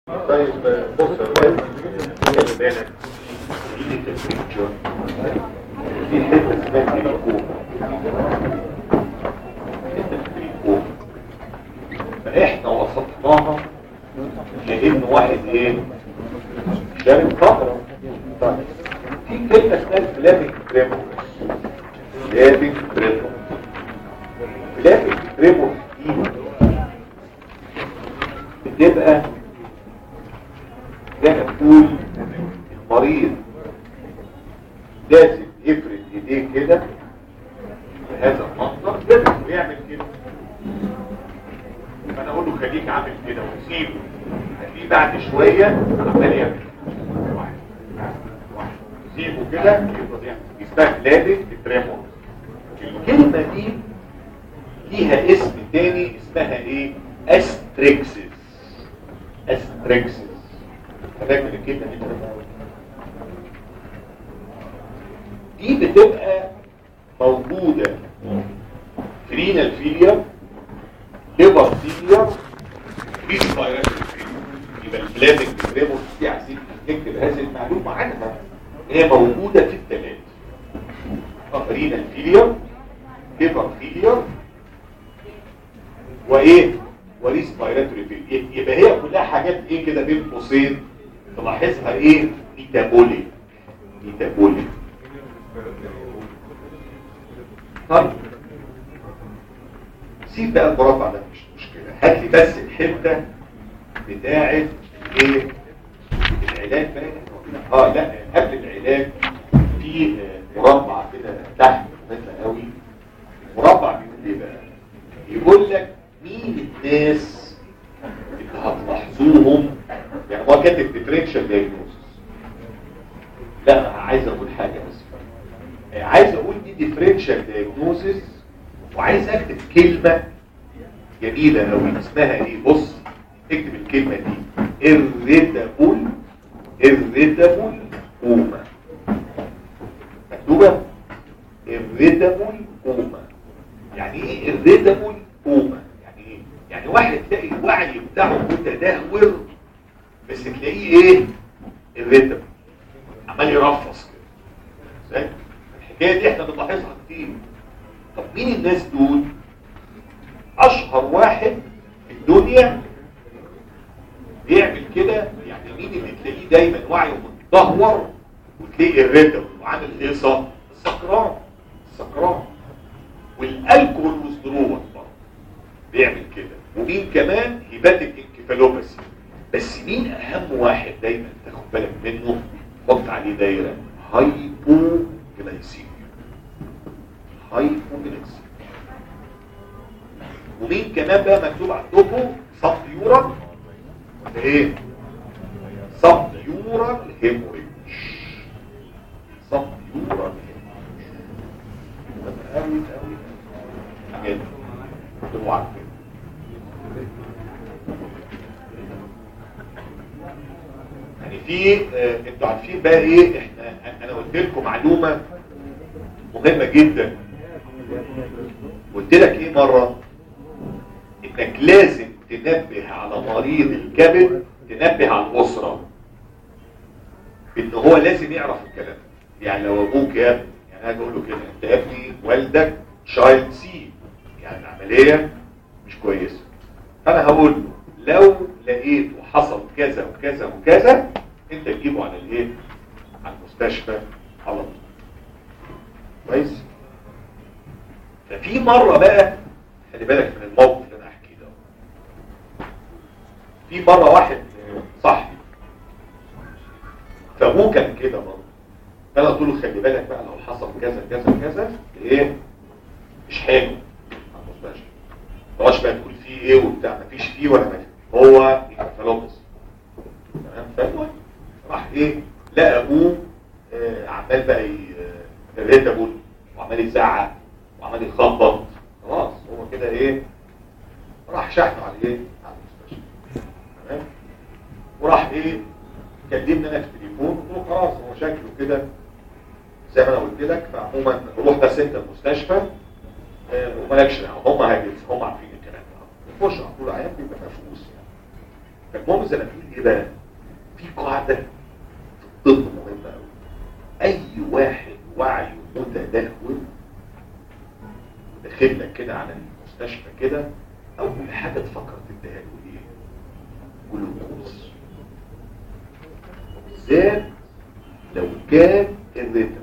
طيب بص خلي بالك في حته اسمها تريكو حته تريكو فاحنا وصفناها لان واحد ايه شارب خمره في كلمه اسمها فلافيك كريمو فلافيك كريمو فلافيك كريمو دي بتبقى زي ما تقول المريض لازم يفرد ايديه كده بهذا المنظر لازم يعمل كده فانا اقول له خليك عامل كده وسيبه هتلاقيه بعد شويه عمال يعمل واحد واحد سيبه كده يفضل يعمل اسمها لابس تريمور الكلمه دي ليها اسم تاني اسمها ايه استريكسس استريكسس فاكر الكلمه دي دي بتبقى موجوده فرينال فيلير ليبر فيلير ريسبيراتوري يبقى البلازم كريموس دي عايزين نكتب هذه المعلومه عنها هي موجوده في الثلاثه فرينال فيلير ليبر فيلير وايه وريسبيراتوري فيلير يبقى هي كلها حاجات ايه كده بين قوسين تلاحظها ايه ميتابوليك ميتابوليك طيب سيب بقى المربع ده مش مشكله هات لي بس الحته بتاعه ايه العلاج بقى اه لا قبل العلاج في مربع كده تحت مثلا قوي المربع بيقول ايه بقى يقول لك مين الناس اللي هتلاحظوهم يعني هو كاتب ديفرنشال دايجنوستس لا انا عايز اقول حاجه بس عايز اقول دي ديفرنشال دايجنوستس وعايز اكتب كلمه جميله قوي اسمها ايه بص اكتب الكلمه دي irritable irritable كوما مكتوبه irritable كوما يعني ايه irritable كوما يعني ايه يعني واحد تلاقي الوعي بتاعه متدهور بس تلاقيه ايه الريتم عمال يرفص كده ازاي الحكايه دي احنا بنلاحظها كتير طب مين الناس دول اشهر واحد في الدنيا بيعمل كده يعني مين اللي تلاقيه دايما وعيه متدهور وتلاقي الريتم وعامل هيصه السكران السكران والالكول والضروره برضه بيعمل كده ومين كمان هيباتيك انكفالوباسي بس مين اهم واحد دايما تاخد بالك منه حط عليه دايره هايبوجلايسيميا هايبوجلايسيميا ومين كمان بقى مكتوب عندكم سب يورال ولا ايه سب يورال هيموريج سب يورال هيموريج قوي قوي حاجات تبقوا عارفين يعني في آه انتوا عارفين بقى ايه احنا انا قلت لكم معلومه مهمه جدا قلت لك ايه مره انك لازم تنبه على مريض الكبد تنبه على الاسره ان هو لازم يعرف الكلام يعني لو ابوك يا ابني يعني انا بقول له كده انت يا ابني والدك شايلد سي يعني العمليه مش كويسه فانا هقول له لو لقيت وحصل كذا وكذا وكذا انت تجيبه على الايه على المستشفى على طول كويس ففي مره بقى خلي بالك من الموقف اللي انا احكيه ده في مره واحد صاحبي فابوه كان كده برضه فانا قلت له خلي بالك بقى لو حصل كذا كذا كذا ايه مش حلو على المستشفى ما تقعدش بقى تقول فيه ايه وبتاع مفيش فيه ولا مفيش هو انفلوبس تمام فالمهم راح ايه لقى ابوه آه عمال بقى الريتابول وعمال يزعق وعمال يخبط خلاص هو كده ايه راح شحنه على ايه على المستشفى تمام وراح ايه كلمني انا في التليفون قلت له خلاص هو شكله كده زي ما انا قلت لك فعموما روح بس انت المستشفى آه ومالكش دعوه هم هيجلس هم عارفين الكلام ده نخش على طول عيان بيبقى مفقوس يعني فالمهم زي ما تقول ايه بقى في قاعده في الطب مهمه قوي اي واحد وعيه متدهور داخل لك كده على المستشفى كده اول حاجه تفكر تديها له ايه جلوكوز بالذات لو كان الريتم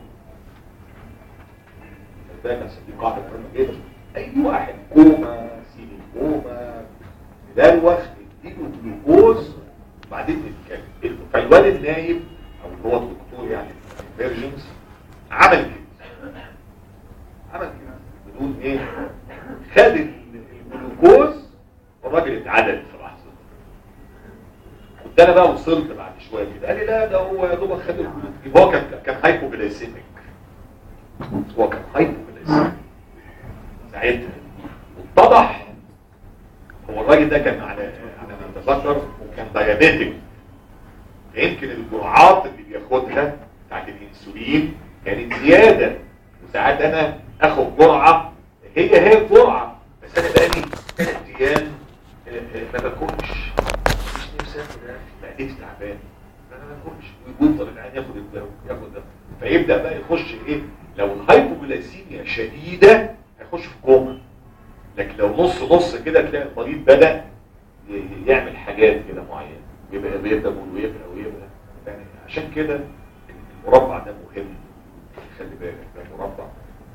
بالك عشان دي قاعده مهمه جدا اي واحد كوما سيني كوما مدلوخ اديله جلوكوز وبعدين نتكلم فالوالد نايم او اللي هو الدكتور يعني الفيرجنز عمل كده عمل كده بدون ايه خد الجلوكوز والراجل اتعدل في لحظه كنت انا بقى وصلت بعد شويه كده قال لي لا ده هو يا دوبك خد الجلوكوز يبقى هو كان كان هايبوجلايسيميك هو كان هايبوجلايسيميك ساعتها اتضح هو الراجل ده كان على على ما اتذكر وكان دايابيتك يمكن الجرعات اللي بياخدها بتاعت الانسولين كانت زياده وساعات انا اخد جرعه هي هي الجرعه بس انا بقالي ثلاث ايام ما باكلش مش نفسي اكل معدتي تعبان انا ما باكلش ويفضل العيان ياخد الدواء ياخد ده فيبدا بقى يخش ايه لو الهايبوجلايسيميا شديده هيخش في كوما لكن لو نص نص كده تلاقي المريض بدا يعمل حاجات كده معينه يبقى بيبدا ويبقى ويبقى يعني عشان كده المربع ده مهم خلي بالك ده مربع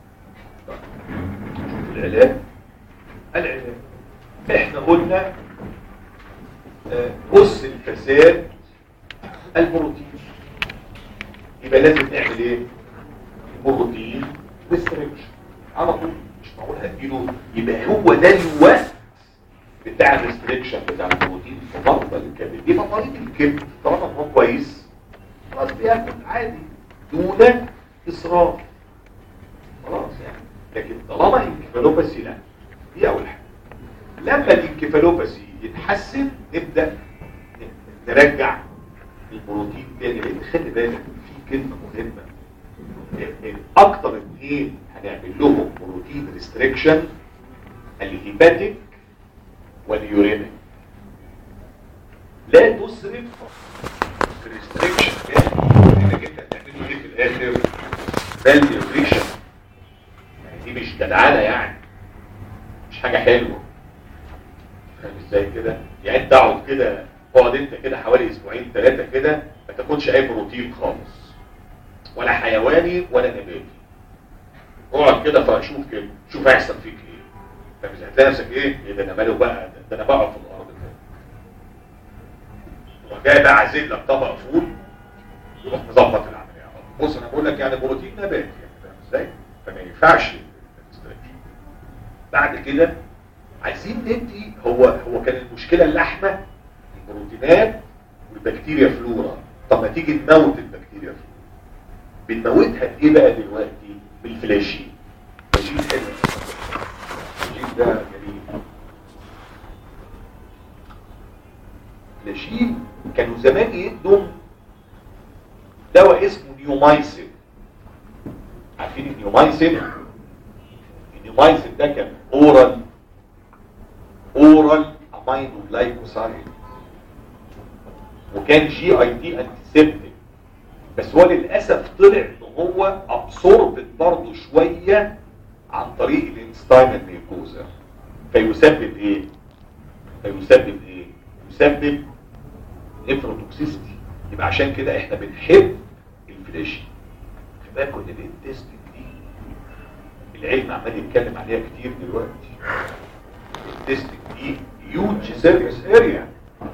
شوف العلاج العلاج احنا قلنا قص الفساد البروتين يبقى لازم نعمل ايه بروتين ريستريكشن على طول مش معقول هديله يبقى هو ده الوقت بتاع الريستريكشن بتاع البروتين في مرضى الكبد دي مريض الكبد طالما هو كويس خلاص بياكل عادي دون اسراف خلاص يعني لكن طالما انكفالوباسي لا دي اول حاجه لما الانكفالوباسي يتحسن نبدا نرجع البروتين تاني لان خلي بالك في كلمه مهمه اكتر اثنين هنعمل لهم بروتين ريستريكشن الهيباتيك واليورينيك لا تسرف في الريستريكشن انك انت هتعمله ايه في الاخر فاليوريشن يعني دي مش جدعانه يعني مش حاجه حلوه فاهم ازاي كده يعني انت اقعد كده اقعد انت كده حوالي اسبوعين ثلاثه كده ما تاخدش اي بروتين خالص ولا حيواني ولا نباتي اقعد كده فشوف كده شوف هيحصل فيك ايه فمش هتلاقي نفسك ايه ايه ده انا ماله بقى ده انا بقع في الارض كده تروح جاي بقى عازل لك طبق فول يروح مظبط العمليه بص انا بقول لك يعني بروتين نباتي يعني فاهم ازاي فما ينفعش بعد كده عايزين ندي هو هو كان المشكله اللحمه البروتينات والبكتيريا فلورا طب ما تيجي نموت البكتيريا فلورا بنموتها بايه بقى دلوقتي بالفلاشين فلاشين حلو الفلاشين ده جميل فلاشين كانوا زمان يدوا دواء اسمه نيومايسين عارفين النيومايسين النيومايسين ده كان اورال اورال امينو جلايكوسايد وكان جي اي تي انتيسيبتيك بس هو للاسف طلع ان هو ابسوربت برضه شويه عن طريق الانستاينال ميكوزا فيسبب ايه فيسبب ايه يسبب نفروتوكسيستي يبقى عشان كده احنا بنحب الفلاشي خد بالك ان الانتستين دي العلم عمال يتكلم عليها كتير دلوقتي الانتستين دي هيوج سيرفيس اريا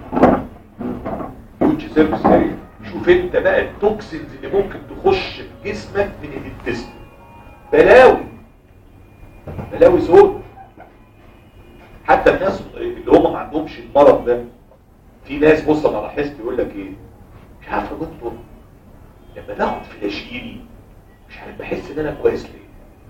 هيوج سيرفيس اريا شوف انت بقى التوكسينز اللي ممكن تخش في جسمك من الانتستين بلاوي بلاوي سود حتى الناس اللي هم ما عندهمش المرض ده في ناس بص انا لاحظت يقول لك ايه مش عارف يا دكتور لما باخد فلاشيني مش عارف بحس ان انا كويس ليه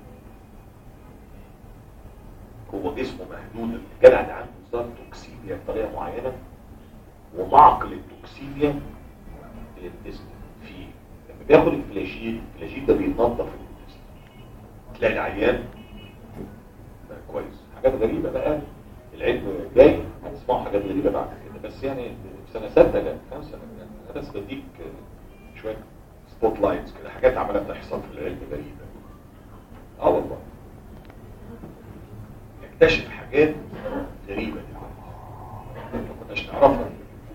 هو جسمه مهدود الجدع ده عنده نظام توكسيميا بطريقه معينه ومعقل التوكسيميا الانتستين فيه لما بياخد الفلاشين الفلاشين ده بينظف الانتستين تلاقي العيان بقى كويس حاجات غريبه بقى العلم جاي هتسمعوا حاجات غريبه بعد كده بس يعني سنه سته لا خمسه لا انا بس بديك شويه سبوت لايتس كده حاجات عماله تحصل في العلم غريبه اه والله يكتشف حاجات غريبه ما كناش نعرفها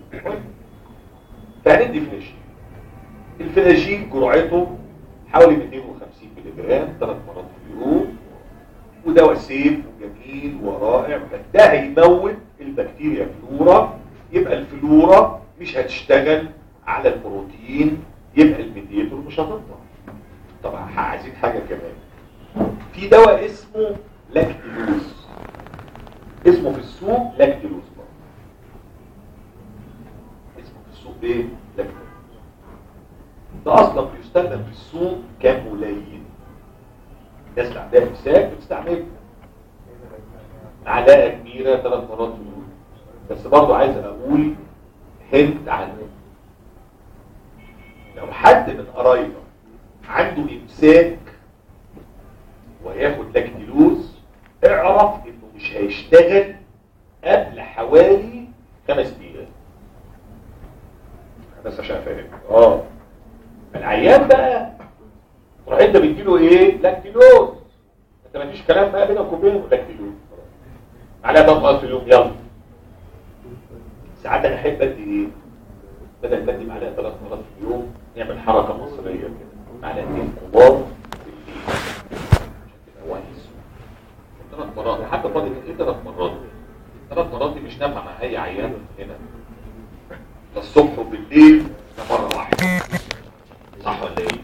فهندي فلاجين الفلاجين جرعته حوالي 250 ملي جرام ثلاث مرات في اليوم ودواء سيف وجميل ورائع ده هيموت البكتيريا فلورا يبقى الفلورا مش هتشتغل على البروتين يبقى الميديتور مش هتطلع طبعا عايزين حاجه كمان في دواء اسمه لاكتيلوز اسمه في السوق لاكتيلوز برضه اسمه في السوق ايه لاكتيلوز ده اصلا بيستخدم في السوق كملين الناس اللي عندها امساك بتستعمله معلقه كبيره ثلاث مرات في اليوم بس برضه عايز اقول هنت عنه لو حد من قرايبك عنده امساك وياخد لاكتيلوز اعرف انه مش هيشتغل قبل حوالي خمس ايام بس عشان افهم اه العيان بقى تروح انت بتديله ايه لاكتيلوز انت ما فيش كلام بقى بينك وبينه لاكتيلوز عليها ضغط في اليوم يلا ساعات انا احب ادي ايه بدل ما ادي معلقه ثلاث مرات في اليوم نعمل حركه مصريه كده معلقتين كبار في الليل عشان تبقى وانس ثلاث مرات حتى فاضي ايه ثلاث مرات ثلاث مرات دي مش نافعه مع اي عيان هنا ده الصبح وبالليل ده مره واحده صح ولا ايه؟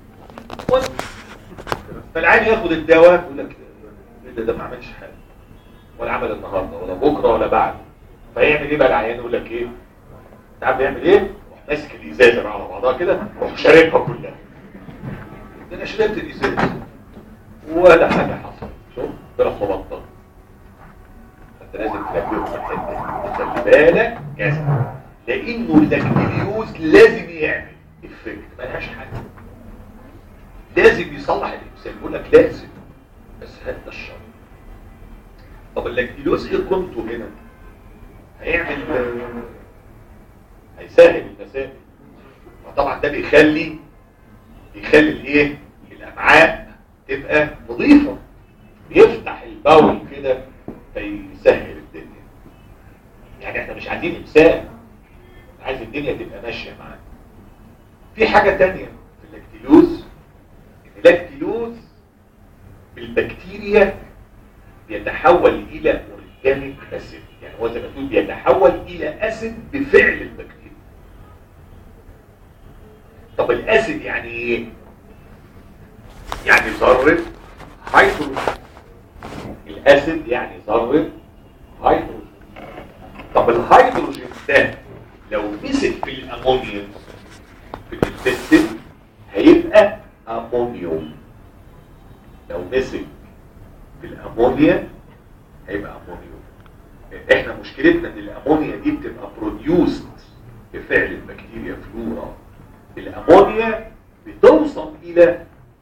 فالعين ياخد الدواء يقول لك ايه ده ده ما عملش حاجه ولا عمل النهارده ولا بكره ولا بعد فيعمل ايه بقى العيان يقول لك ايه؟ انت عارف يعمل ايه؟ يروح ماسك الازازه بقى على بعضها كده يروح شاربها كلها ده انا شربت الازازه ولا حاجه حصلت شوف طلع مبطل انت لازم تلاقيه في الحته خلي بالك كذا لانه اللاكتيليوز لازم يعمل افكت ملهاش حاجه لازم يصلح الانسان يقول لك لازم بس هذا الشر طب اللاكتيلوز ايه قيمته هنا هيعمل هيسهل المسائل فطبعا ده بيخلي بيخلي الايه الامعاء تبقى نظيفه بيفتح البول كده فيسهل الدنيا يعني احنا مش عايزين امساك عايز الدنيا تبقى ماشيه معانا في حاجه تانية في اللاكتيلوز ان اللاكتيلوز بالبكتيريا بيتحول الى اورجانيك اسيد يعني هو زي ما تقول بيتحول الى اسيد بفعل البكتيريا طب الاسيد يعني ايه يعني ذره هيدروجين الاسيد يعني ذره هيدروجين طب الهيدروجين ده لو مسك في الامونيوم في الانتستين هيبقى امونيوم لو مسك في الامونيا هيبقى امونيوم احنا مشكلتنا ان الامونيا دي بتبقى بروديوست بفعل البكتيريا فلورا الامونيا بتوصل الى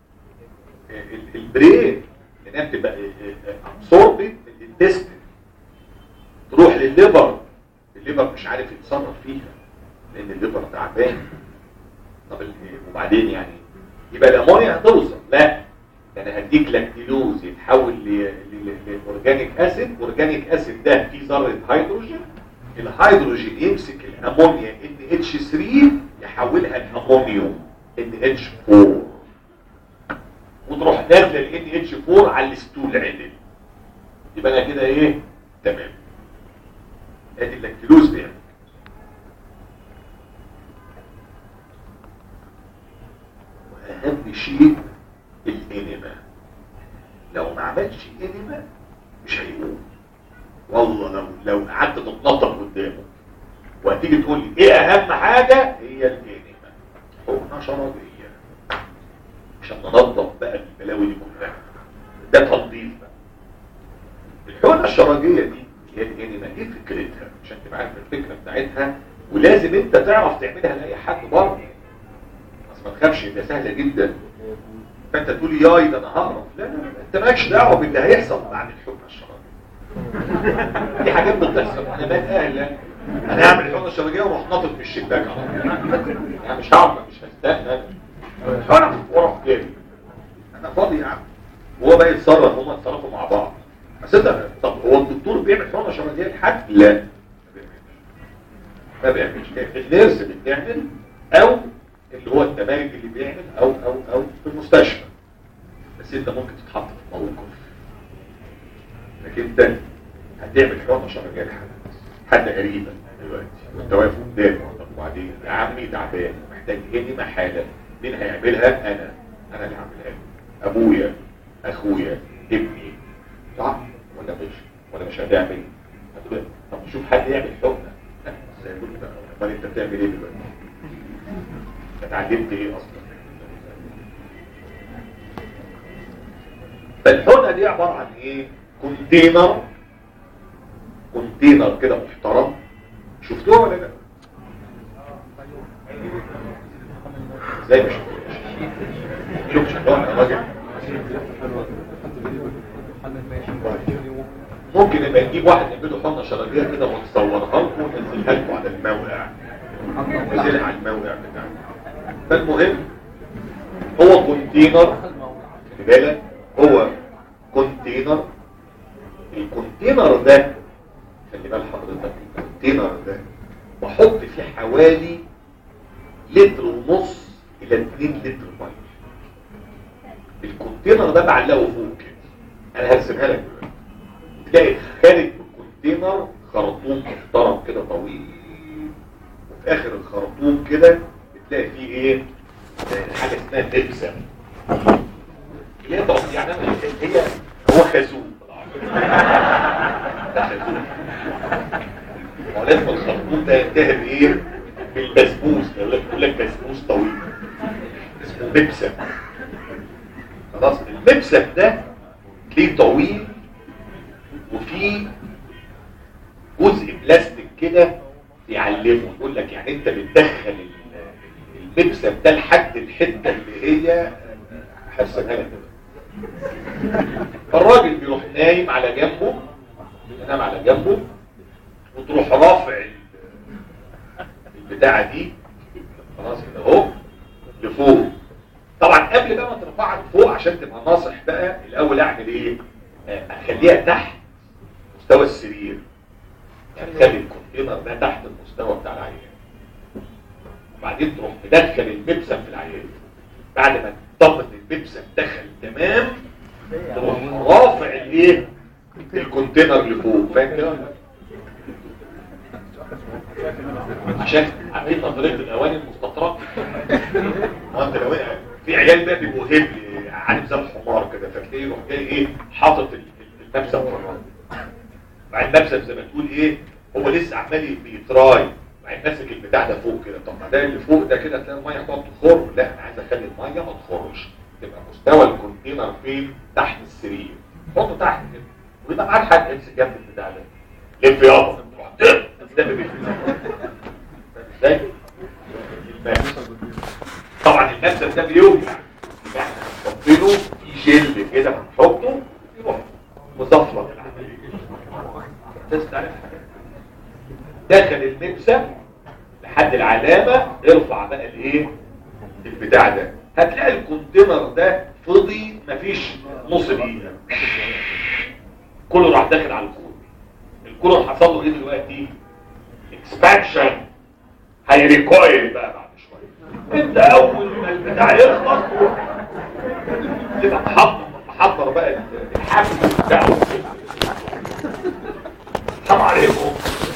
البرين لانها بتبقى ابسوربت الانتستين تروح للليفر الليفر مش عارف يتصرف فيها لان الليفر تعبان طب وبعدين يعني يبقى الامونيا هتوصل لا انا هديك لاكتيلوز يتحول لاورجانيك اسيد اورجانيك اسيد ده فيه ذره هيدروجين الهيدروجين يمسك الامونيا ان اتش 3 يحولها لامونيوم ان اتش 4 وتروح نازله الان اتش 4 على الستول عدل يبقى انا كده ايه تمام ادي اللاكتيلوز بيعمل واهم شيء الانما لو ما عملش انما مش هيقوم والله لو لو قعدت تتنطط قدامه وهتيجي تقول لي ايه اهم حاجه هي الانما حقنه شرابيه عشان ننظف بقى البلاوي دي كلها ده تنظيف بقى الحقنه الشرابيه دي هي الانما ايه فكرتها عشان تبقى عارف الفكره بتاعتها ولازم انت تعرف تعملها لاي حد بره بس ما تخافش ده سهله جدا فانت تقول ياي ده انا هعرف لا لا لا انت مالكش دعوه باللي هيحصل بعد الحكم الشرعي دي حاجات بتحصل علامات اهلا انا هعمل الحقنه الشرجيه واروح ناطط في الشباك على طول انا مش هعمل مش هستنى انا واروح جاي انا فاضي يا عم وهو بقى يتصرف هما يتصرفوا مع بعض بس انت طب هو الدكتور بيعمل حقنه شرجيه لحد لا ما بيعملش ما بيعملش النيرس اللي بتعمل او اللي هو التمارك اللي بيعمل او او او في المستشفى بس انت ممكن تتحط في موقف انك انت هتعمل حقنه شرجيه لحد حد قريبا دلوقتي وانت واقف قدامه طب وبعدين يا عمي تعبان محتاج اني حاله مين هيعملها انا انا اللي هعملها له. ابويا اخويا ابني صح ولا مش ولا مش هتعمل هتقول طب نشوف حد يعمل حقنه لا بس هيقول لي بقى امال انت بتعمل ايه دلوقتي انت اتعلمت ايه اصلا فالحقنه دي عباره عن ايه كونتينر كونتينر كده محترم شفتوه ولا لا ازاي مش شوف شكلها يا راجل ممكن يبقى نجيب واحد نعمله حقنه شرجيه كده ونصورها لكم وننزلها لكم على الموقع ننزلها على الموقع بتاعنا فالمهم هو كونتينر خلي بالك هو كونتينر الكونتينر ده خلي بال حضرتك الكونتينر ده بحط فيه حوالي لتر ونص الى 2 لتر ميه الكونتينر ده بعلقه فوق كده انا هرسمها لك دلوقتي تلاقي خارج من الكونتينر خرطوم محترم كده طويل وفي اخر الخرطوم كده بتلاقي فيه ايه آه، حاجه اسمها دبسه اللي هي طبعا يعني أنا هي هو خازوق ده خازوق هو لازم الخرطوم ده ينتهي بايه بالبسبوس يقول لك يقول لك بسبوس طويل اسمه مبسم خلاص المبسم ده ليه طويل وفيه جزء بلاستيك كده يعلمه يقول لك يعني انت بتدخل ال- المبسم ده لحد الحته اللي هي حسنها لك فالراجل بيروح نايم على جنبه ينام على جنبه وتروح رافع ال- البتاعه دي خلاص كده اهو لفوق طبعا قبل بقى ما ترفعها لفوق عشان تبقى ناصح بقى الاول اعمل ايه آه، اخليها تحت مستوى السرير يعني خلي الكونتينر ده تحت المستوى بتاع العيان وبعدين تروح مدخل المبسم في العيان بعد ما تطمن المبسم دخل تمام تروح رافع الايه الكونتينر لفوق فاهم كده عشان عارفين نظريه الاواني المستطرة ما انت لو في عيال بقى بيبقوا هبل عارف زي الحمار كده فتلاقيه يروح جاي ايه حاطط ال- ال- المبسم في الرمل بعدين المبسم زي ما تقول ايه هو لسه عمال بيتراي بعدين ماسك البتاع ده فوق كده طب ما ده اللي فوق ده كده تلاقي الميه تقعد تخر لا انا عايز اخلي الميه ما تخرش تبقى مستوى الكونتينر فين تحت السرير حطه تحت كده ويبقى معاك حد امسك جنب البتاع ده لف يابا تروح تقف تلاقي بيفلت ازاي؟ طبعا المبسم ده بيوجع يبقى احنا هنحط له في جل كده هنحطه يروح مصفر العمليه بس تعرف حاجه دخل المبسم لحد العلامه ارفع بقى الايه البتاع ده هتلاقي الكونتينر ده فضي مفيش نص دقيقه كله راح داخل على الكور الكور حصل له ايه دلوقتي اكسبانشن هيريكويل بقى بعد شويه انت اول ما البتاع يخلص تبقى محضر محضر بقى الحمل بتاعه السلام عليكم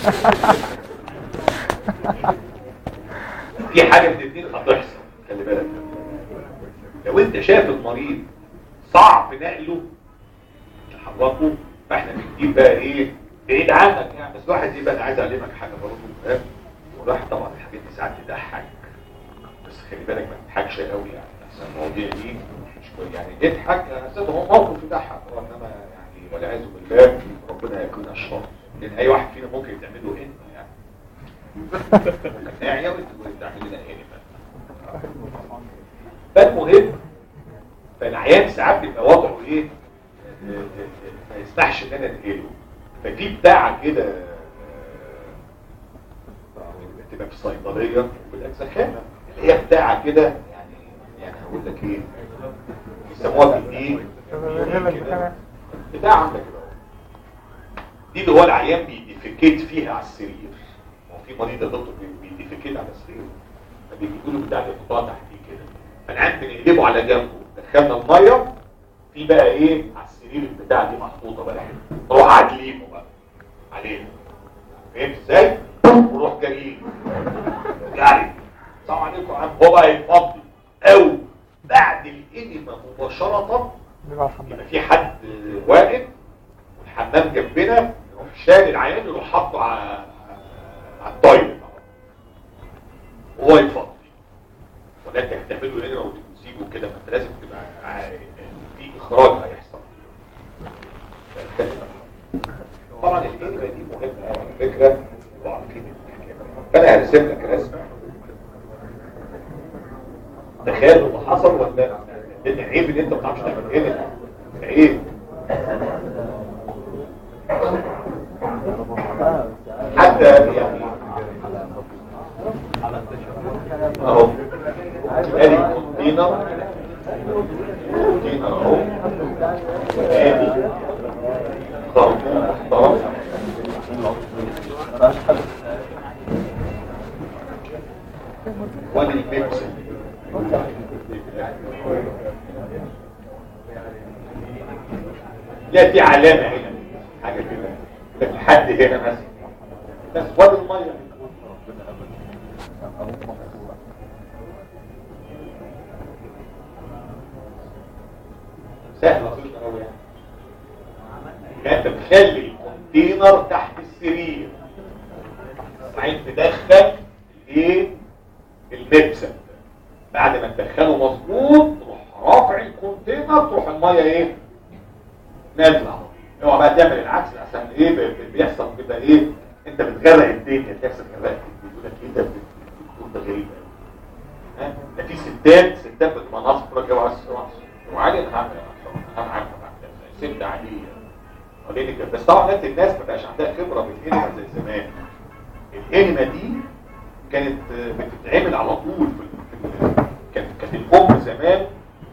في حاجه من الاثنين هتحصل خلي بالك لو انت شايف المريض صعب نقله تحركه فاحنا بنجيب بقى ايه بعيد عنك يعني بس واحد يبقى انا عايز اعلمك حاجه برضه فاهم والواحد طبعا الحاجات دي ساعات تضحك بس خلي بالك ما تضحكش قوي يعني احسن المواضيع دي مش كويس يعني اضحك انا هو موقف يضحك هو انما يعني والعياذ بالله ربنا يكون اشرف لان اي واحد فينا ممكن تعمل له هنا يعني ممكن ناعيه وتعمل لنا هنا فالمهم فالعيان ساعات بيبقى وضعه ايه آه، آه، آه، ما يسمحش ان انا انقله ففي بتاعه كده آه، بتبقى في الصيدليه وفي الاجزخانه اللي هي بتاعه كده يعني يعني هقول لك ايه يسموها بالايه كده. بتاع عندك كده دي اللي هو العيان بيديفيكيت فيها على السرير هو في مريض يا دكتور بي- بيديفيكيت على السرير فبيجيبوا له بتاع القطاع تحتيه كده فالعيان بنقلبه على جنبه دخلنا الميه في بقى ايه على السرير البتاع دي محطوطه بقى هنا روح عادلينه بقى علينا فهمت ازاي؟ وروح جري جري السلام عليكم يا عم هو بقى يفضي او بعد الانما مباشره بيبقى الحمد يبقى في حد واقف والحمام جنبنا يروح شال العيان يروح حاطه على على الطايله وهو يتفضي ولا انت هتعمله هنا وتسيبه كده ما انت لازم تبقى عا- في اخراج هيحصل طبعا الكلمه دي مهمه على فكره وعارفين فانا هرسم لك رسمه تخيل اللي حصل ولا لان عيب ان انت ما بتعرفش تعمل ايه عيب حتى يعني اهو ادي كونتينر كونتينر اهو ادي خرطوم محترم وادي البيبسي لا في علامة هنا حاجة كده لكن حد هنا مثلا بس وادي المية سهل بسيط قوي يعني يعني انت بتخلي الكونتينر تحت السرير بعدين تدخل الايه المبسم بعد ما تدخله مظبوط تروح رافع الكونتينر تروح الميه ايه نازله على طول. اوعى بقى تعمل العكس عشان ايه ب- ب- بيحصل كده ايه انت بتغرق الدنيا تحصل غرق يقول لك ايه ده بتقول ده غريب أوي. ها ده في ستات ستات بالمناصب تقول لك اوعى وعادي انا هعمل انا عارف ست عاديه وليه كده بس طبعا انت الناس ما بقاش عندها خبره بالانما زي زمان الانما دي كانت آه، بتتعمل على طول في ال- في ال- كانت كانت الام زمان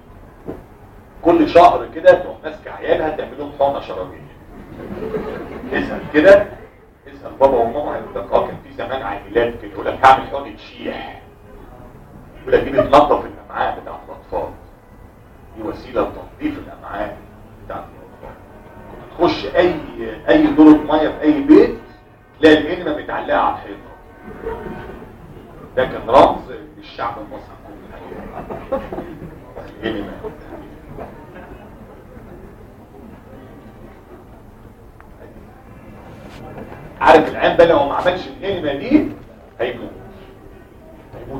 كل شهر كده تروح ماسكه عيالها تعمل لهم حقنه شرابيه اسال كده اسال بابا وماما هيقول لك اه كان في زمان عائلات كده يقول لك هعمل حقنه شيح يقول لك دي بتنظف الامعاء بتاعت الاطفال دي وسيله لتنظيف الامعاء بتاعت الاطفال كنت تخش اي اي دورة ميه في اي بيت تلاقي الانما متعلقه على الحيطه ده كان رمز للشعب المصري كله الانما عارف العين ده لو ما عملش الانما دي هيموت هيموت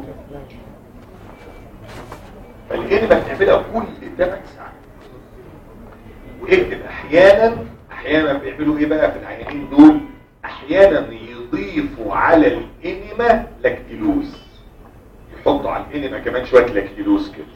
فالانما بتعملها كل 8 ساعات واكتب احيانا احيانا بيعملوا ايه بقى في العيانين دول احيانا يضيفوا على الانما لاكتيلوز يحطوا على الانما كمان شويه لاكتيلوز كده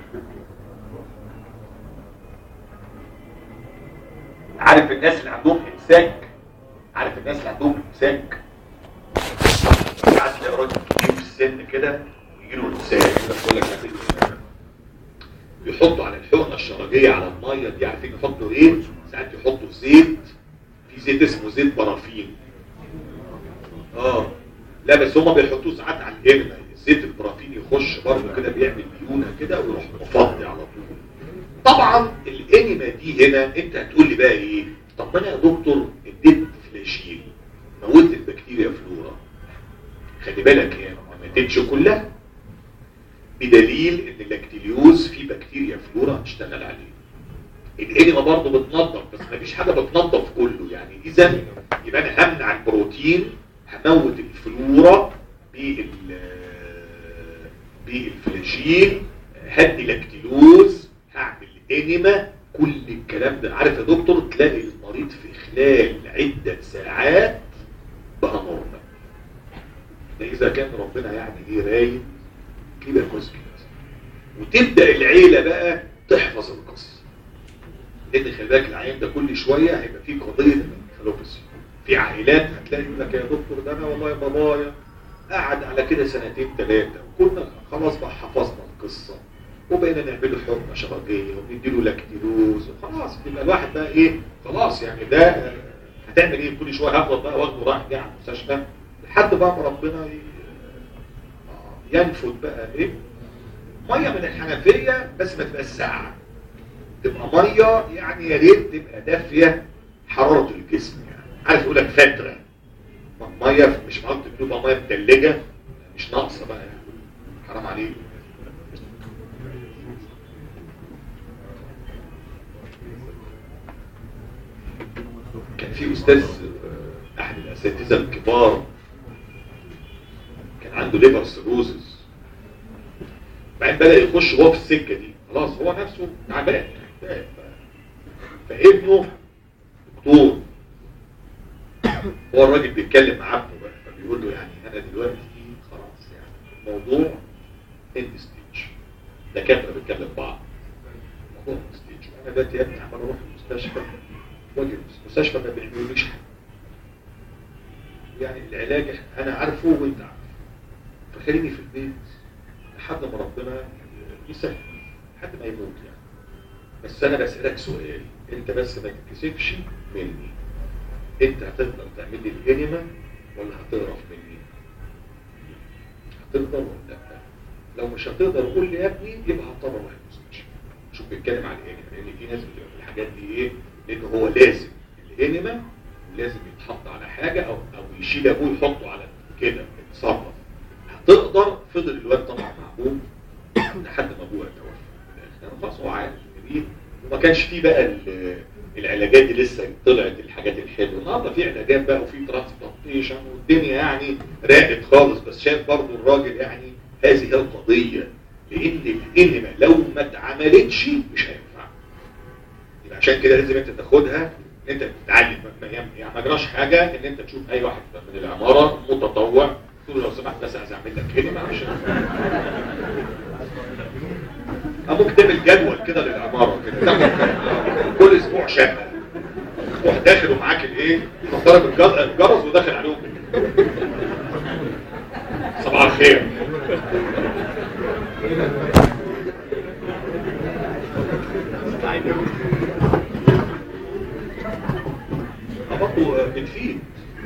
عارف الناس اللي عندهم امساك عارف الناس اللي عندهم امساك ساعات تلاقي راجل كبير في السن كده يجي له امساك كده يقول لك هات يحطوا على الحقنه الشرجيه على الميه دي عارفين يحطوا ايه ساعات يحطوا زيت في زيت اسمه زيت بارافين اه لا بس هما بيحطوه ساعات على الجبنه زيت البارافين يخش برضه كده بيعمل ليونه كده ويروح مفضي على طول طبعا الانيما دي هنا انت هتقول لي بقى ايه طب ما انا يا دكتور اديت فلاشين موت البكتيريا فلورا خلي بالك هي ما ماتتش كلها بدليل ان اللاكتيليوز فيه بكتيريا فلورا هتشتغل عليه الانيما برضه بتنظف بس ما فيش حاجه بتنظف كله يعني اذا يبقى انا همنع البروتين هموت الفلورا بال بالفلاجين هدي لاكتيلوز هعمل انيما كل الكلام ده عارف يا دكتور تلاقي المريض في خلال عدة ساعات بقى نورمال ده اذا كان ربنا يعني ايه رايد كده كويس كده وتبدا العيله بقى تحفظ القصه لان خلي بالك العيان ده كل شويه هيبقى فيه قضيه فلوبسي في عائلات هتلاقي يقول لك يا دكتور ده انا والله بابايا قعد على كده سنتين ثلاثه وكنا خلاص بقى حفظنا القصه وبقينا نعمل له حقنه شرجيه وندي له لاكتيلوز وخلاص يبقى الواحد بقى ايه خلاص يعني ده آه، هتعمل ايه كل شويه هفضل بقى واخده رايح جاي على المستشفى لحد بقى ما ربنا ي- آه، ينفذ بقى ايه ميه من الحنفيه بس ما تبقاش ساقعه تبقى ميه يعني يا ريت تبقى دافيه حراره الجسم يعني عارف يقول لك فتره ميه مش معقول تبقى ميه متلجه مش ناقصه بقى يعني حرام عليك كان في استاذ آه، احد الاساتذه الكبار كان عنده ليفر سيروزز بعدين بدا يخش هو في السكه دي خلاص هو نفسه تعبان تعب. فابنه دكتور هو الراجل بيتكلم مع ابنه بقى فبيقول له يعني انا دلوقتي خلاص يعني الموضوع اند ستيج دكاتره بيتكلم بعض الموضوع اند ستيج انا دلوقتي يا ابني عمال اروح المستشفى واجي المستشفى ما بيعملوليش حاجه يعني العلاج انا عارفه وانت عارفه فخليني في البيت لحد ما ربنا يسهل لحد ما يموت يعني بس انا بسألك سؤال انت بس ما تتكسفش مني انت هتقدر تعمل لي الانما ولا هتقرف مني هتقدر ولا لا لو مش هتقدر قول لي يا ابني يبقى هضطر اروح المستشفى شوف بيتكلم على الانما لان في ناس بتبقى في الحاجات دي ايه لان هو لازم الانما لازم يتحط على حاجه او او يشيل ابوه يحطه على كده يتصرف هتقدر فضل الواد طبعا مع ابوه لحد ما ابوه توفى في الآخر. خلاص هو عارف إن دي وما كانش فيه بقى ال- العلاجات دي لسه طلعت الحاجات الحلوه النهارده في علاجات بقى وفي ترانسبلانتيشن والدنيا يعني راقت خالص بس شايف برضه الراجل يعني هذه هي القضيه لان الانما لو ما اتعملتش مش هينفع يبقى عشان كده لازم انت تاخدها ان انت تتعلم ما- يعني ما جراش حاجه ان انت تشوف اي واحد من العماره متطوع تقول له لو سمحت بس عايز اعمل لك كلمه عشان ابوك تعمل جدول كده للعماره كده تاخد كل اسبوع شقه تروح داخل ومعاك الايه ضرب الجر- الجرس وداخل عليهم صباح الخير برضه بتفيد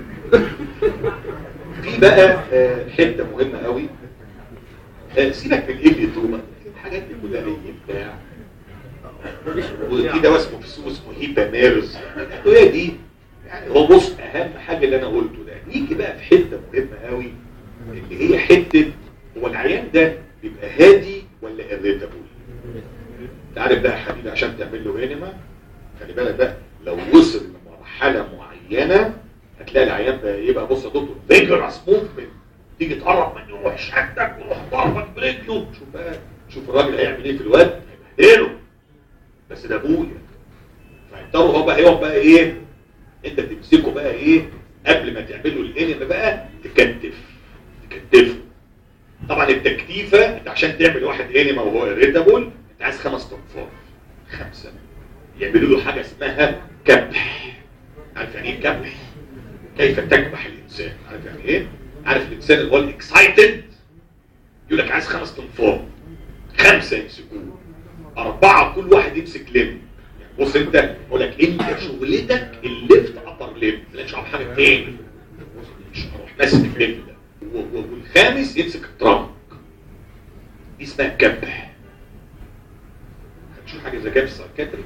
في بقى آه، حته مهمه قوي آه، سيبك من الاجل توما الحاجات دي كلها اي بتاع وفي دواء اسمه في السوق اسمه هيبا ميرز الادويه دي يعني هو بص اهم حاجه اللي انا قلته ده نيجي بقى في حته مهمه قوي اللي هي حته هو العيان ده بيبقى هادي ولا اريتابل انت عارف بقى يا حبيبي عشان تعمل له انما خلي بالك بقى لو وصل لمرحله معينه هتلاقي العيان بقى يبقى بص يا دكتور فيجرس موفمنت تيجي تقرب منه يروح شدك ويروح ضربك برجله شوف بقى شوف الراجل هيعمل ايه في الواد هيبهدله بس ده ابويا فيضطروا هو بقى يقعد بقى ايه انت تمسكه بقى ايه قبل ما تعمله الانما بقى تكتف تكتفه طبعا التكتيفه انت عشان تعمل واحد انما وهو اريتابل انت عايز خمس تنفار خمسه يعملوا له حاجه اسمها كبح عارف يعني ايه كبح كيف تكبح الانسان عارف يعني ايه عارف الانسان اللي هو الاكسايتد يقول لك عايز خمس تنفار خمسه يمسكوه اربعه كل واحد يمسك لم يعني بص انت اقول لك انت شغلتك الليفت ابر لم مالكش عارف حاجه تاني مش هروح ماسك اللم ده و- و- والخامس يمسك الترنك دي اسمها كبح هتشوف حاجه زي كده في السايكاتري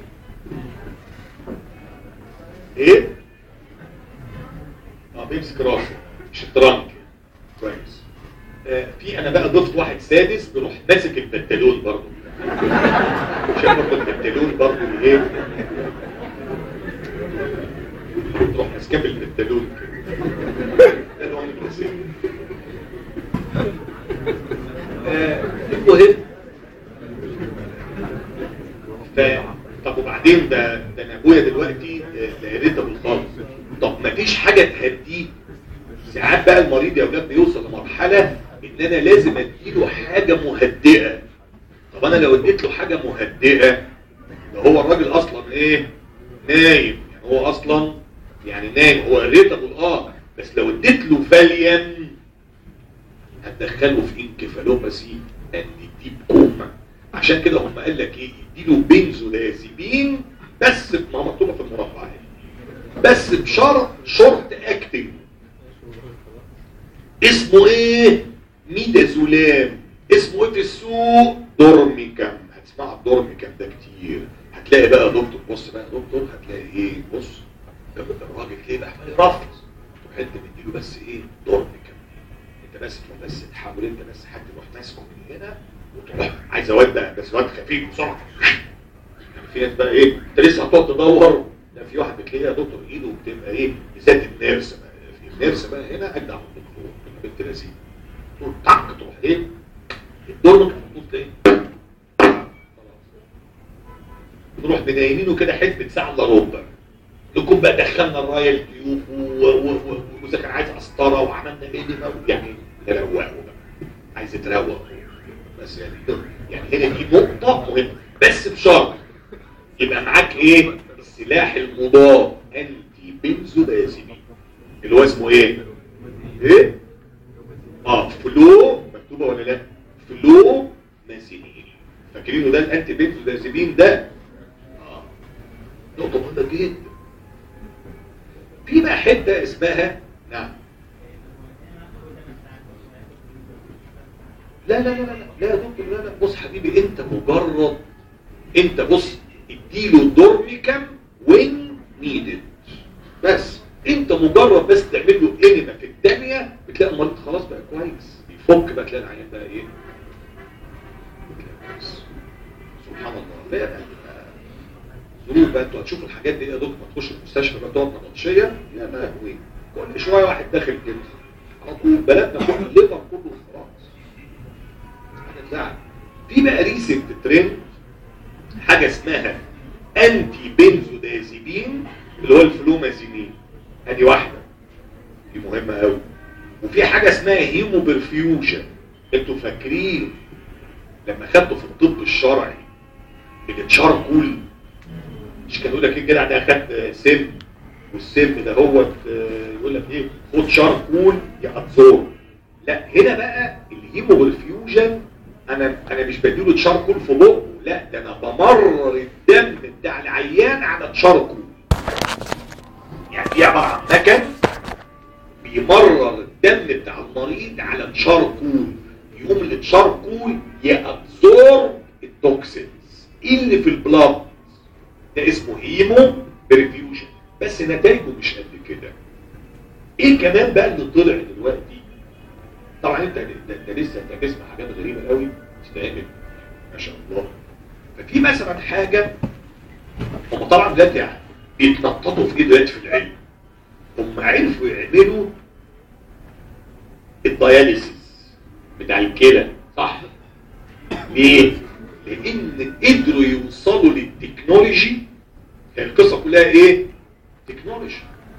ايه اه بيمسك راسه مش الترنك كويس آه في انا بقى ضفت واحد سادس بيروح ماسك البنتالون برضه عشان برضه البنتالون برضه ايه تروح ماسكاه بالبنتالون كده ده نوع من الوسيله آه، المهم ف طب وبعدين ده ده انا ابويا دلوقتي آه، لا ريتابل خالص طب ما فيش حاجه تهديه ساعات بقى المريض يا اولاد بيوصل لمرحله ان انا لازم اديله حاجه مهدئه طب انا لو اديت له حاجه مهدئه ده هو الراجل اصلا ايه نايم يعني هو اصلا يعني نايم هو ريتابل اه بس لو اديت له فاليان هتدخله في انكفالوباسي اند ديب كوما عشان كده هم قال لك ايه يديله بنزودازيبين بس ما مكتوبه في المربع بس بشرط شورت اكتنج اسمه ايه ميدازولام اسمه ايه في السوق دورميكام هتسمع الدورميكام ده كتير هتلاقي بقى دكتور بص بقى دكتور هتلاقي ايه بص الراجل ليه بقى عمال يرفض تروح انت مديله بس ايه دورميكام انت بس تروح بس تحاول انت بس حد يروح ماسكه من هنا وتروح عايز اودع بس واد خفيف بسرعه يعني في ناس بقى ايه انت لسه هتقعد تدور لا في واحد بتلاقيها دكتور ايده بتبقى ايه بالذات النيرس بقى في النيرس بقى هنا اجدع من الدكتور بنت لذيذ تقول طق تروح ايه الدور ممكن تقول ايه نروح منيمينه كده حسبة ساعة الا ربع نكون بقى دخلنا الرايل تيوب واذا كان عايز قسطره وعملنا مينيما يعني نروقه بقى عايز تروق بس يعني يعني هنا دي نقطة مهمة بس بشرط يبقى معاك ايه السلاح المضاد انتي بنزودازيبين اللي هو اسمه ايه ايه اه فلو مكتوبة ولا لا فلو مازينين فاكرينه ده الانتي بنزودازيبين ده اه نقطة مهمة جدا في بقى حتة اسمها نعم لا لا لا لا لا يا دكتور لا لا بص حبيبي انت مجرد انت بص اديله دورميكم وين نيدد بس انت مجرد بس تعمل له انما في الثانيه بتلاقي المريض خلاص بقى كويس بيفك بقى تلاقي العيان بقى ايه بتلاقي كويس سبحان الله لا بقى ظروف بقى انتوا هتشوفوا الحاجات دي يا دكتور ما تخش المستشفى بقى تقعد نبطشيه يا لهوي كل شويه واحد داخل كده على طول بلدنا كله الليفر كله خلاص حاجه في بقى ريسنت ترند حاجه اسمها انتي بنزودازيبين اللي هو الفلومازينين ادي واحده دي مهمه قوي وفي حاجه اسمها هيمو برفيوجن انتوا فاكرين لما خدتوا في الطب الشرعي التشاركول مش كان يقول لك ايه الجدع ده خد سم والسم ده هو يقول لك ايه خد شاركول يا ابزور لا هنا بقى الهيمو برفيوجن انا انا مش بديله تشاركول في بقه لا ده انا بمرر الدم بتاع العيان على تشاركول يعني دي عباره عن مكن بيمرر الدم بتاع المريض على تشاركول يقوم التشاركول يابزورب التوكسينز اللي في البلاد ده اسمه هيمو بريفيوجن بس نتائجه مش قد كده ايه كمان بقى اللي طلع دلوقتي طبعا انت ده لسه انت بتسمع حاجات غريبه قوي تستقبل ما شاء الله ففي مثلا حاجه هم طبعا دلوقتي يعني بيتنططوا في ايه دلوقتي في العلم هم عرفوا يعملوا الدياليسيس بتاع الكلى صح ليه لان قدروا يوصلوا للتكنولوجي القصه كلها ايه تكنولوجي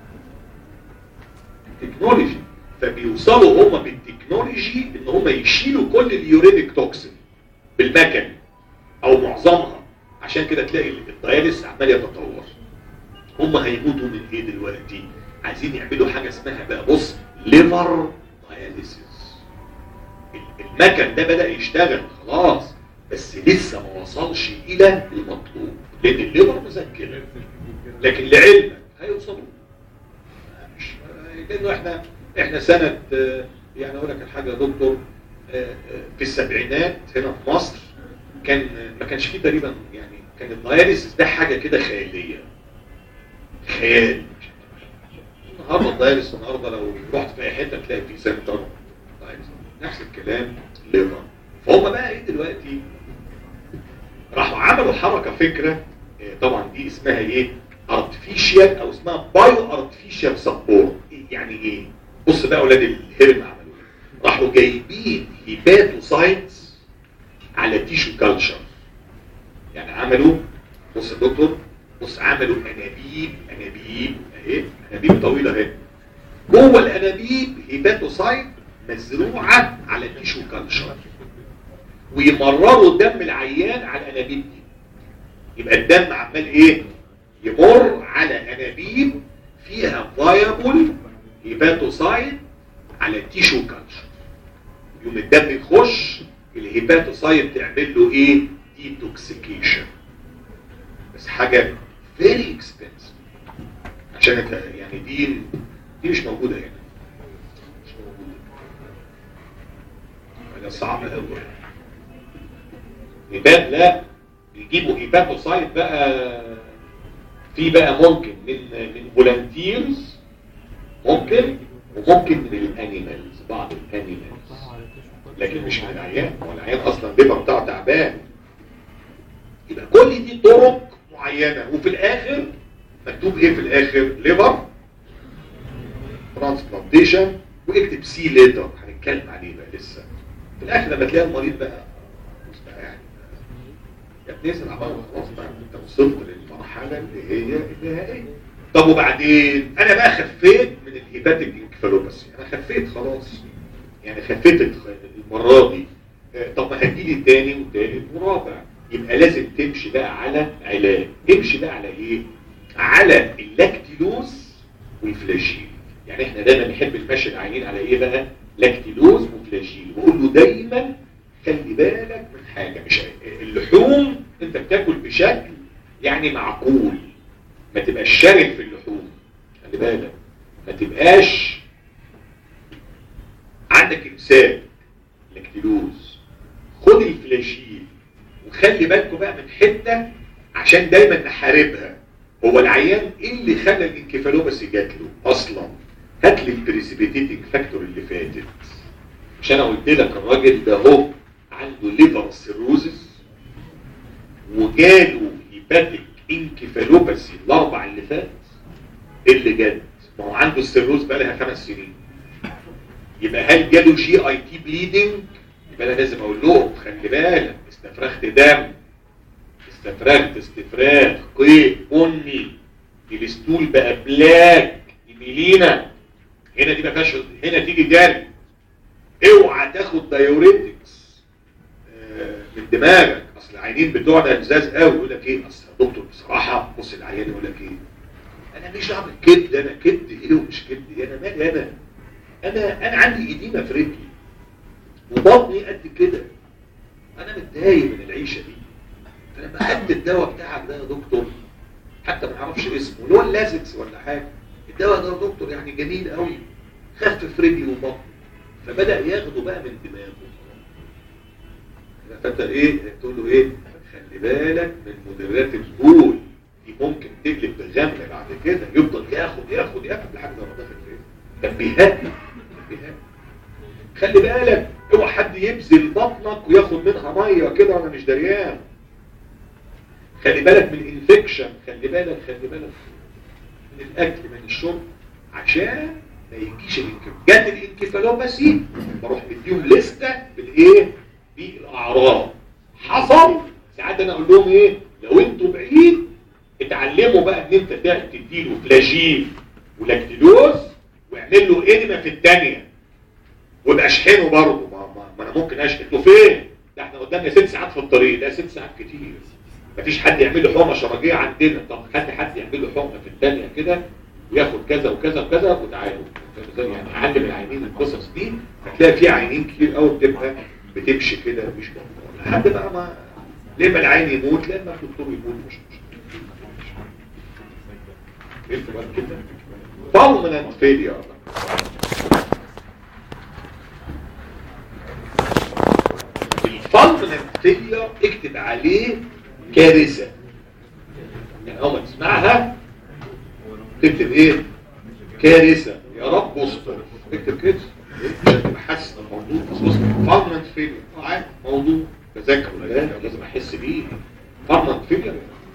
تكنولوجي فبيوصلوا هم بالتكنولوجي ان هم يشيلوا كل اليورينيك توكسين بالمكن او معظمها عشان كده تلاقي الدياليس عمال يتطور هم هيموتوا من ايه دلوقتي عايزين يعملوا حاجه اسمها بقى بص ليفر دياليسيس المكن ده بدا يشتغل خلاص بس لسه ما وصلش الى المطلوب لان الليفر مسكن لكن لعلمك هيوصلوا مش لانه احنا احنا سنة يعني اقول لك الحاجة يا دكتور في السبعينات هنا في مصر كان ما كانش فيه تقريبا يعني كان الدياليسيس ده حاجة كده خيالية خيال النهارده الدياليسيس النهارده لو رحت في اي حته تلاقي فيه سنتر نفس الكلام ليفر فهم بقى ايه دلوقتي راحوا عملوا حركة فكرة طبعا دي اسمها ايه ارتفيشال او اسمها بايو ارتفيشال سبورت يعني ايه بص بقى اولاد الهرم عملوا ايه راحوا جايبين هيباتوسايتس على تيشو كالتشر يعني عملوا بص يا دكتور بص عملوا انابيب انابيب اهي انابيب طويله اهي جوه الانابيب هيباتوسايت مزروعه على تيشو كالتشر ويمرروا دم العيان على الانابيب دي يبقى الدم عمال ايه يمر على انابيب فيها فايبل هيباتوسايت على تيشو كالتشر يوم الدم يخش الهيباتوسايت تعمل له ايه ديتوكسيكيشن بس حاجه فيري اكسبنسيف عشان إنت- يعني دي دي مش موجوده هنا مش موجوده حاجه صعبه قوي هيبات لا يجيبوا هيباتوسايت بقى في بقى ممكن من من فولنتيرز ممكن وممكن من الانيمالز بعض الانيمالز لكن مش من العيان هو العيان اصلا الليفر بتاعه تعبان يبقى كل دي طرق معينه وفي الاخر مكتوب ايه في الاخر ليفر ترانسبلانتيشن واكتب سي ليتر هنتكلم عليه بقى لسه في الاخر لما تلاقي المريض بقى بص بقى يعني يا ابني اسمع بقى خلاص بقى انت وصلت للمرحله اللي هي النهائيه طب وبعدين انا بقى خفيت من الهيباتيك انكفالوباسي انا خفيت خلاص يعني خفيت الخ- المره دي آه، طب ما هتجيلي تاني وتالت ورابع يبقى لازم تمشي بقى على علاج تمشي بقى على ايه على اللاكتيلوز والفلاجيل يعني احنا دايما نحب نمشي العينين على ايه بقى لاكتيلوز وفلاجيل واقول له دايما خلي بالك من حاجه مش اللحوم انت بتاكل بشكل يعني معقول ما تبقاش شارد في اللحوم خلي بالك ما تبقاش عندك امساك لاكتيلوز خد الفلاجيل وخلي بالكم بقى من حته عشان دايما نحاربها هو العيان ايه اللي خلى الانكفالوباسي جات له اصلا هات لي البريسبيتيتنج فاكتور اللي فاتت مش انا قلت لك الراجل ده هو عنده ليفر سيروزس وجاله هيباتيك انكفالوباسي الاربع اللي فات إيه اللي جد ما هو عنده السيروز بقى لها خمس سنين يبقى هل جاله جي اي تي بليدنج يبقى انا لازم اقول لهم خلي بالك استفرغت دم استفرغت استفراغ قيء بني الستول بقى بلاك يميلينا هنا دي ما فيهاش هنا تيجي جري اوعى تاخد دايوريتكس آه، من دماغك اصل العينين بتوعنا ازاز قوي يقول لك ايه اصل يا دكتور بصراحه بص العيان يقول لك ايه انا مش هعمل كبد انا كبد ايه ومش كبد ايه انا مالي انا انا انا عندي ايدينا في رجلي وبطني قد كده انا متضايق من العيشه دي فلما خدت الدواء بتاعك ده يا دكتور حتى ما اعرفش اسمه اللي هو اللازكس ولا حاجه الدواء ده يا دكتور يعني جميل قوي خفف رجلي وبطني فبدا ياخده بقى من دماغه فانت ايه تقول له ايه خلي بالك من مدرات البول دي ممكن تقلب بغمله بعد كده يفضل ياخد ياخد ياخد لحد ما ياخدها في الفيس تنبيهات تنبيهات خلي بالك اوعى حد يبذل بطنك وياخد منها ميه كده وانا مش دريان خلي بالك من الانفكشن خلي بالك خلي بالك من الاكل من الشرب عشان ما يجيش الانكفالوباسي جت الانكفالوباسي بروح مديهم لسته بالايه بالاعراض حصل ساعات انا اقول لهم ايه لو انتوا بعيد اتعلموا بقى ان انت تع- تديله فلاجيل ولاكتيلوز واعمل له انما في الثانيه وابقى اشحنه برضه ما, ما, ما انا ممكن اشحن له فين ده احنا قدامنا ست ساعات في الطريق ده ست ساعات كتير مفيش حد يعمل له حقنه شرجيه عندنا طب خلي حد يعمل له حقنه في الثانيه كده وياخد كذا وكذا وكذا وتعالوا فاهم ازاي؟ يعني علم العينين القصص دي هتلاقي في عينين كتير قوي بتبقى بتمشي كده مش موجوده لحد بقى ما لما العين يموت لما الدكتور يموت مش مشكله ايه بقى كده بالمنت فيلير الفالمنت فيلير اكتب عليه كارثه يعني اول ما تسمعها تكتب ايه كارثه يا رب استر اكتب كده عشان تبقى حاسس ان الموضوع خصوصا فالمنت فيلير عادي موضوع تذاكر ده لازم احس بيه فالمنت فيلير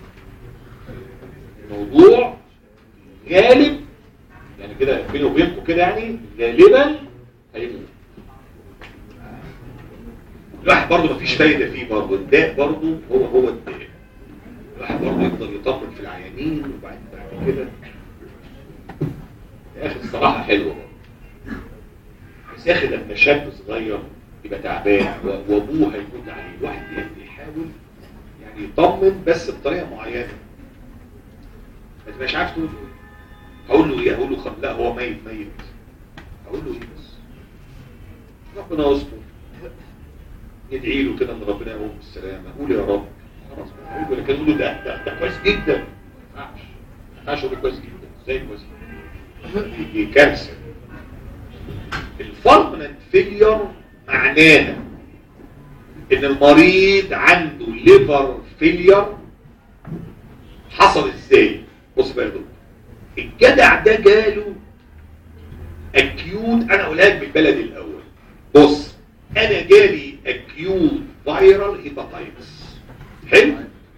موضوع غالب يعني كده بيني وبينكم كده يعني غالبا هيموت الواحد برضه مفيش فايدة فيه برضه الداء برضه هو هو الداء الواحد برضه يفضل يطمن في العيانين وبعد بعد كده يا اخي الصراحة حلوة برضه بس يا اخي لما شاب صغير يبقى تعبان و- وابوه هيموت عليه الواحد يحاول يعني يطمن بس بطريقة معينة ما تبقاش عارف تقول له إيه. هقول له ايه هقول له خم... لا هو ميت ميت هقول له ايه بس ربنا يستر ندعي له كده ان ربنا يقوم بالسلامه قول يا رب خلاص يقول لك يقول له ده ده, ده كويس جدا ما ينفعش ما ينفعش اقول كويس جدا ازاي كويس جدا دي كارثه الفرمنت فيلير معناها ان المريض عنده ليفر فيلير حصل ازاي بص بقى يا دكتور الجدع ده جاله اكيوت انا اقولها لك بالبلد الاول بص انا جالي اكيوت فايرال هيباتايتس حلو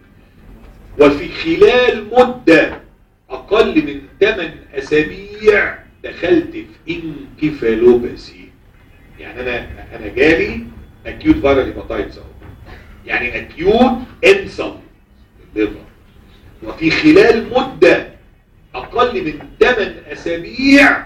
وفي خلال مدة اقل من 8 اسابيع دخلت في انكفالوباسي يعني انا انا جالي اكيوت فايرال هيباتايتس اهو يعني اكيوت انسل الليفر وفي خلال مدة اقل من 8 اسابيع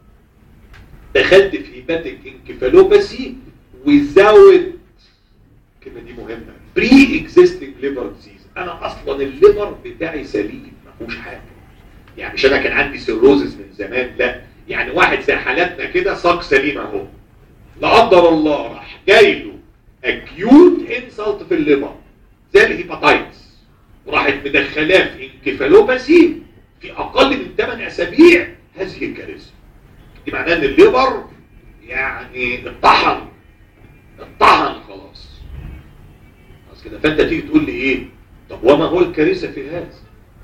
دخلت في هيباتيك انكفالوباسي without الكلمه دي مهمه بري اكزيستنج ليفر ديزيز انا اصلا الليفر بتاعي سليم ما فيهوش حاجه يعني مش انا كان عندي سيروزز من زمان لا يعني واحد زي حالاتنا كده ساق سليم اهو لا قدر الله راح جاي له اكيوت انسلت في الليفر زي الهيباتايتس وراحت مدخلاه في انكفالوباسي في اقل من 8 اسابيع هذه الكارثه دي معناه ان الليفر يعني اتطحن اتطحن خلاص خلاص كده فانت تيجي تقول لي ايه طب وما هو الكارثه في هذا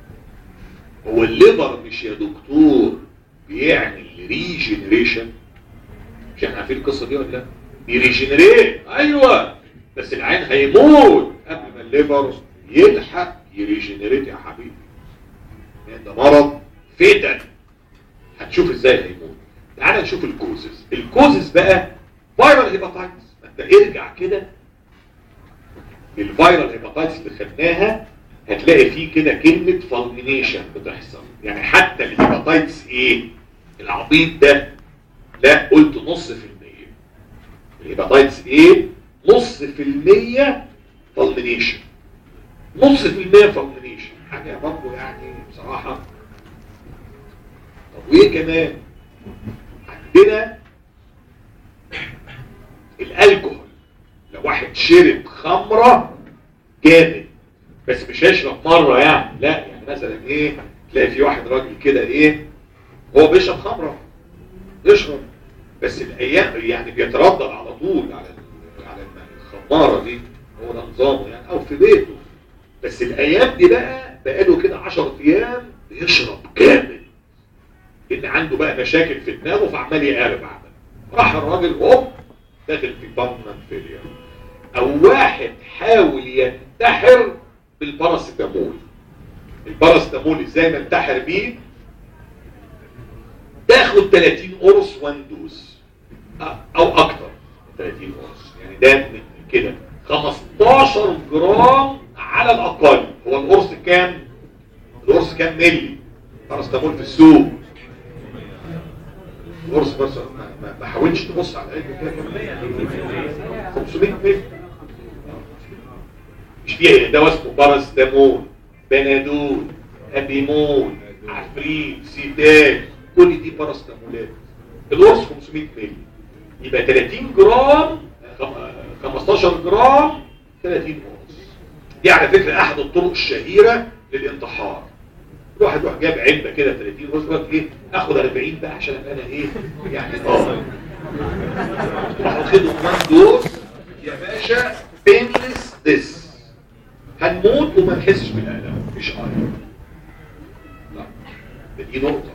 هو الليفر مش يا دكتور بيعمل ريجنريشن مش احنا عارفين القصه دي ولا لا بيريجنريت ايوه بس العين هيموت قبل ما الليفر يلحق يريجنريت يا حبيبي يعني ده مرض فتن هتشوف ازاي هيموت تعال نشوف الكوزز الكوزز بقى فايرال هيباتايتس انت ارجع كده الفيرال هيباتايتس اللي خدناها هتلاقي فيه كده كلمة فالمينيشن بتحصل يعني حتى الهيباتايتس ايه العبيط ده لا قلت نص في المية الهيباتايتس ايه نص في المية فالمينيشن نص في المية فالمينيشن حاجة برضه يعني بصراحة طب وايه كمان عندنا الالكوهول لو واحد شرب خمرة جامد بس مش هيشرب مرة يعني لا يعني مثلا ايه تلاقي في واحد راجل كده ايه هو بيشرب خمرة يشرب بس الايام يعني بيتردد على طول على على الخمارة دي هو ده نظامه يعني او في بيته بس الايام دي بقى بقاله كده 10 ايام بيشرب جامد ان عنده بقى مشاكل في دماغه فعمال يقارب عمل راح الراجل هوب داخل في بالمنت فيلير او واحد حاول ينتحر بالباراسيتامول الباراسيتامول ازاي ما انتحر بيه تاخد 30 قرص وان دوز او اكتر 30 قرص يعني ده كده 15 جرام على الاقل هو القرص كام القرص كام ملي باراسيتامول في السوق القرص بس ما, ما حاولش تبص على العلم كده 500 ملي مش فيها دواء اسمه باراسيتامول بنادول ابيمول عفريت سيتال كل دي باراسيتامولات القرص 500 ملي يبقى 30 جرام 15 جرام 30 قرص دي على فكرة احد الطرق الشهيرة للانتحار الواحد يروح جاب علبة كده 30 قرص يقول ايه اخد 40 بقى عشان انا ايه يعني اه راح واخدهم وان دوز يا باشا بينلس ديس هنموت وما نحسش بالالم مفيش الم لا ده دي نقطة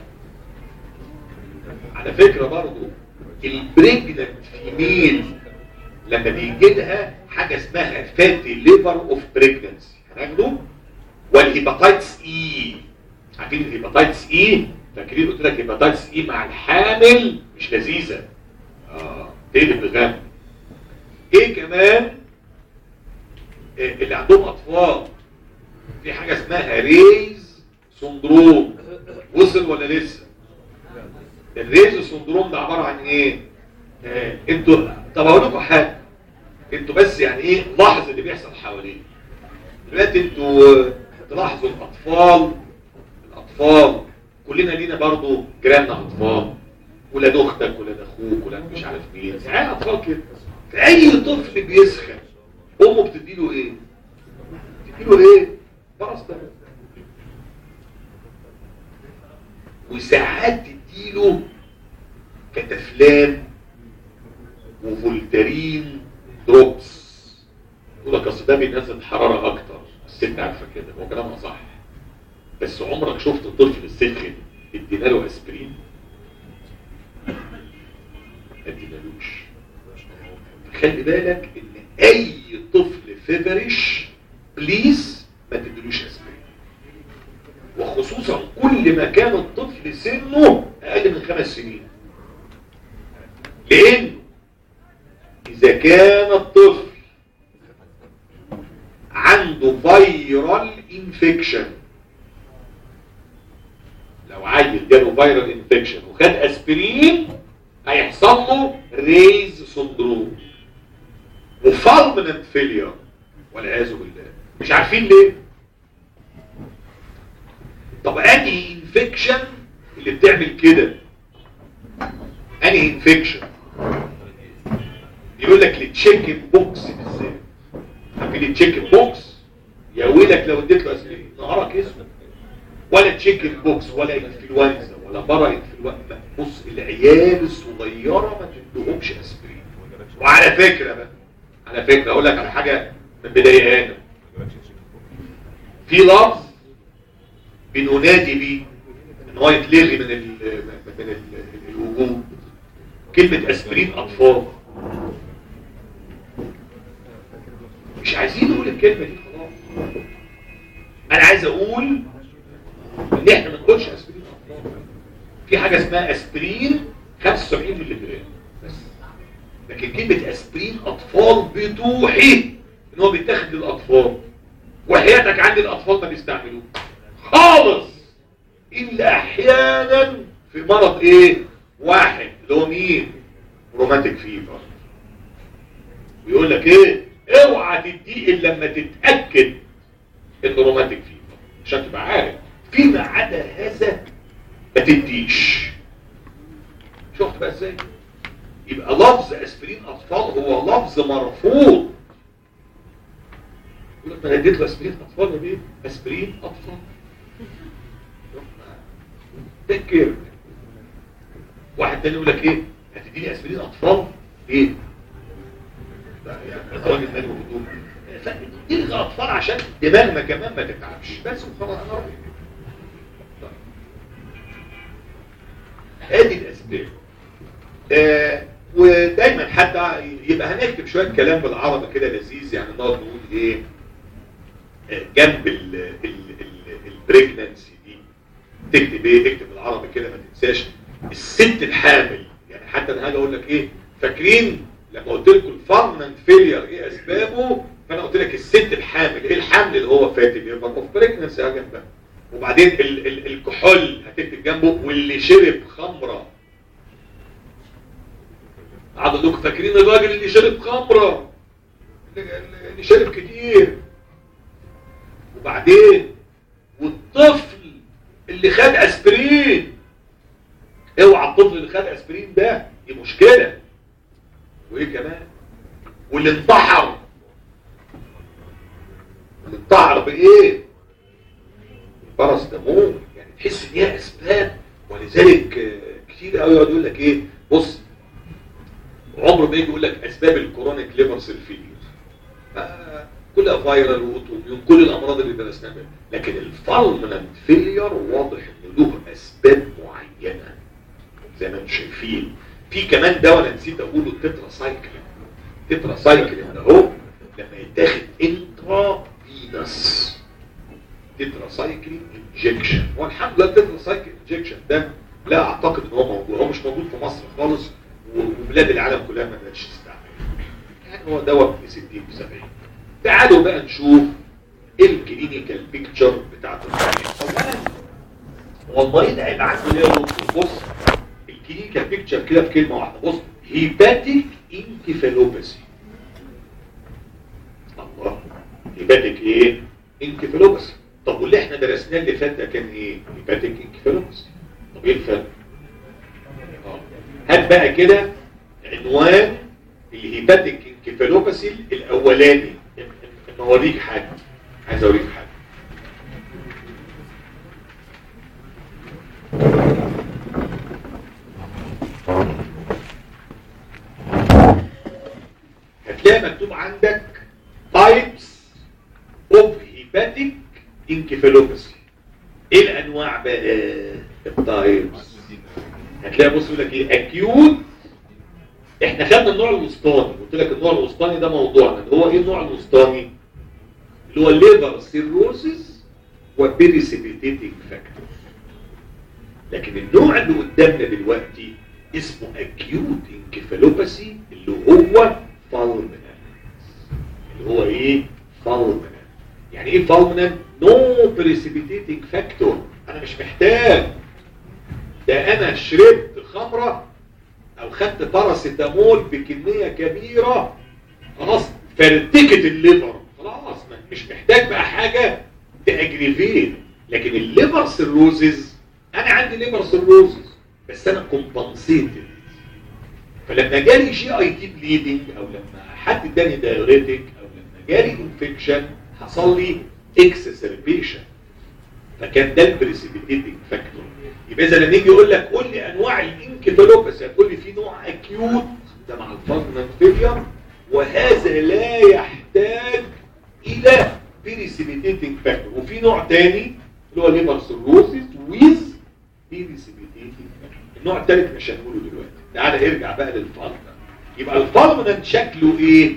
على فكرة برضو البريجننت فيميل لما بيجي لها حاجة اسمها فاتي ليفر اوف بريجننسي هناخده والهيباتايتس اي عارفين الهيباتايتس اي فاكرين قلت لك هيباتايتس اي مع الحامل مش لذيذة اه تقلب بغم ايه كمان إيه اللي عندهم اطفال في حاجة اسمها ريز سندروم وصل ولا لسه الريز سندروم ده عبارة عن ايه آه انتوا طب اقول لكم حاجه انتوا بس يعني ايه لاحظ اللي بيحصل حواليك دلوقتي انتوا تلاحظوا الاطفال الاطفال كلنا لينا برضو جيراننا اطفال ولاد اختك ولاد اخوك ولاد مش عارف مين يعني اطفال كده فاي طفل بيسخن يقول لك اصل ده بينزل حراره اكتر الست عارفه كده هو كلامها صح بس عمرك شفت طفل سخن ادينا له اسبرين ما ادينالوش خلي بالك ان اي طفل فيفرش بليز ما تديلوش اسبرين وخصوصا كل ما كان الطفل سنه اقل من خمس سنين لان اذا كان الطفل عنده فيرال انفكشن لو عيل جاله فيرال انفكشن وخد اسبرين هيحصل له ريز سندروم وفالمنت فيلير والعياذ بالله مش عارفين ليه طب انهي انفكشن اللي بتعمل كده انهي انفكشن يقول لك التشيكن بوكس بالذات عارفين التشيكن بوكس يا ويلك لو اديت له اسبرين نهارك اسود ولا تشيكن بوكس ولا انفلونزا ولا برا انفلونزا بص العيال الصغيره ما تديهمش اسبرين وعلى فكره بقى على فكره اقول لك على حاجه من بداية في لفظ بننادي بيه ان هو يتلغي من ال من ال الوجود كلمه اسبرين اطفال مش عايزين نقول الكلمه دي خلاص انا عايز اقول ان احنا ما نقولش اسبرين اطفال في حاجه اسمها اسبرين 75 مللي جرام بس لكن كلمه اسبرين اطفال بتوحي ان هو بيتاخد للاطفال وحياتك عند الاطفال ما بيستعملوه خالص الا احيانا في مرض ايه واحد اللي هو مين روماتيك فيفر ويقول لك ايه اوعى تديه الا لما تتاكد انه روماتيك فيفر عشان تبقى عارف فيما عدا هذا ما تديش شفت بقى ازاي يبقى لفظ اسبرين اطفال هو لفظ مرفوض يقول لك ما انا اديت له اسبرين اطفال ولا ايه اسبرين اطفال تذكر واحد تاني يقول لك ايه هتديني اسبرين اطفال ايه لا يعني الراجل ده بيقول تلغي اطفال عشان دماغنا كمان ما تتعبش بس وخلاص انا راضي ادي الاسباب آه ودايما حتى يبقى هنكتب شويه كلام بالعربي كده لذيذ يعني نقعد نقول ايه آه جنب البريجننسي دي تكتب ايه اكتب بالعربي كده ما تنساش الست الحامل يعني حتى انا هاجي اقول لك ايه فاكرين لما قلت لكم الفارمنت فيلير ايه اسبابه فانا قلت لك الست الحامل ايه الحمل اللي هو فاتن يبقى اوف بريجننسي جنبها وبعدين ال ال الكحول هتكتب جنبه واللي شرب خمره قعدوا لكم فاكرين الراجل اللي شرب خمره اللي شرب كتير وبعدين والطفل اللي خد اسبرين اوعى الطفل اللي خد اسبرين ده دي مشكله وايه كمان واللي انتحر اللي انتحر بايه باراسيتامول يعني تحس ان هي اسباب ولذلك كتير قوي يقعد يقول لك ايه بص عمره ما يجي يقول لك اسباب الكورونيك ليفر سيل فيلير آه كلها فايرال واوتوميون كل الامراض اللي درسناها لكن الفالمنت فيلير واضح ان له اسباب معينه زي ما انتم شايفين في كمان دواء انا نسيت اقوله التترا سايكلين التترا سايكلين ده اهو لما يتاخد انترا فينس تترا سايكلين انجكشن والحمد لله التترا سايكلين انجكشن ده لا اعتقد ان هو موجود هو مش موجود في مصر خالص وبلاد العالم كلها ما بقتش تستعمله يعني هو دواء في 60 في 70 تعالوا بقى نشوف الكلينيكال بيكتشر بتاعت المريض اولا هو المريض هيبقى عنده ايه بص الكلينيكال بيكتشر كده في كلمه واحده بص هيباتيك انكفالوباسي الله هيباتيك ايه انكفالوباسي طب واللي احنا درسناه اللي فات ده كان ايه هيباتيك انكفالوباسي طب ايه الفرق هات بقى كده عنوان الهيباتيك انكفالوباسي الاولاني ان اوريك حاجه عايز اوريك حاجه هتلاقي مكتوب عندك تايب هيباتيك انكفالوباثي ايه الانواع بقى التايبس هتلاقي بص يقول لك ايه اكيوت احنا خدنا النوع الوسطاني قلت لك النوع الوسطاني ده موضوعنا اللي هو ايه النوع الوسطاني اللي هو الليفر سيروسيس وبيريسيبيتيتنج فاكتور لكن النوع اللي قدامنا دلوقتي اسمه اكيوت انكفالوباثي اللي هو فالمنان اللي هو ايه فالمنان يعني ايه فالمنان نو بريسيبيتيتنج فاكتور انا مش محتاج ده انا شربت خمره او خدت باراسيتامول بكميه كبيره خلاص فرتكت الليفر خلاص مش محتاج بقى حاجه تاجريفيت لكن الليفر سيروزز انا عندي ليفر سيروزز بس انا كومبنسيتد فلما جالي جي اي تي بليدنج او لما حد اداني دايوريتك او لما جالي انفكشن حصل لي اكسسربيشن فكان ده البريسيبيتيتنج فاكتور يبقى اذا لما يجي يقول لك قول لي انواع الانكفالوباثي هتقول لي في نوع اكيوت ده مع الفاجنال فيلير وهذا لا يحتاج الى بريسيبيتيتنج فاكتور وفي نوع تاني اللي هو ليفر سيروسيس ويز بريسيبيتيتنج فاكتور النوع الثالث مش هنقوله دلوقتي تعالى ارجع بقى للفالمنت يبقى الفالمنت شكله ايه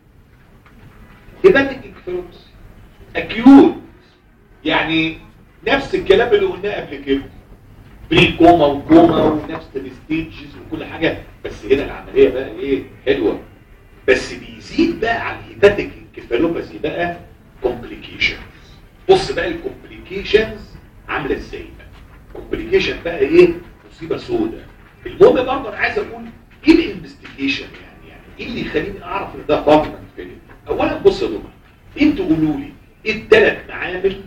هيباتيك انكفالوباثي اكيوت يعني نفس الكلام اللي قلناه قبل كده بري كوما وكوما ونفس الستيجز وكل حاجه بس هنا العمليه بقى ايه حلوه بس بيزيد بقى على الهيباتيك انكفالوباثي بقى كومبليكيشنز بص بقى الكومبليكيشنز عامله ازاي بقى كومبليكيشن بقى ايه مصيبه سوداء المهم برضه انا عايز اقول ايه الانفستيجيشن يعني يعني ايه اللي يخليني اعرف ان ده فاجمنت فيلم اولا بص يا دكتور انتوا قولوا لي ايه الثلاث معامل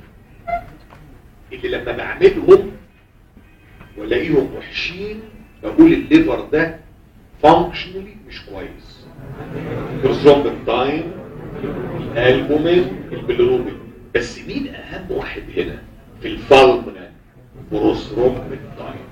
اللي لما بعملهم والاقيهم وحشين بقول الليفر ده فانكشنالي مش كويس الثرومبين تايم الالبومين البيلروبين بس مين اهم واحد هنا في الفالمنان بروثرومبين تايم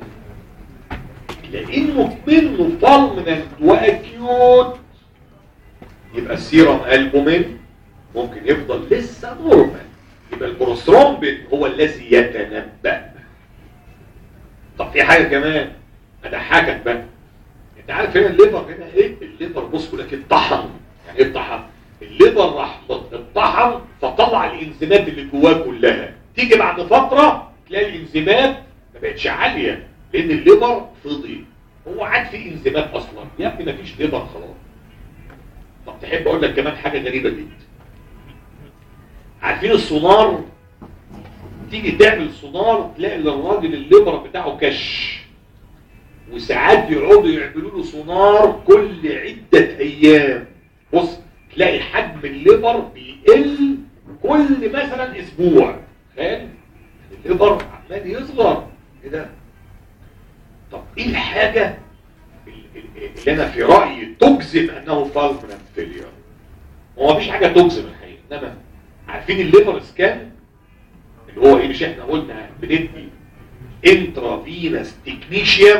لانه منه فالمنان واكيوت يبقى السيرم البومين ممكن يفضل لسه نورمال يبقى البروثرومبين هو الذي يتنبأ طب في حاجة كمان اضحكك بقى انت عارف هنا الليفر هنا ايه الليفر بص لك اتطحن يعني ايه اتطحن الليفر راح اتطحن فطلع الانزيمات اللي جواه كلها تيجي بعد فترة تلاقي الانزيمات ما بقتش عالية لان الليفر فضي هو عاد في انزيمات اصلا يا ابني ما فيش ليفر خلاص طب تحب اقول لك كمان حاجة غريبة جدا عارفين السونار تيجي تعمل سونار تلاقي للراجل الليبر بتاعه كش وساعات بيقعدوا يعملوا له سونار كل عدة ايام بص تلاقي حجم الليبر بيقل كل مثلا اسبوع تخيل الليبر عمال يصغر ايه ده طب ايه الحاجة اللي انا في رأيي تجزم انه فالمنت فيلير هو مفيش حاجة تجزم الحقيقة انما عارفين الليفر سكان اللي هو ايه مش احنا قلنا بندي انترافينس تكنيشيوم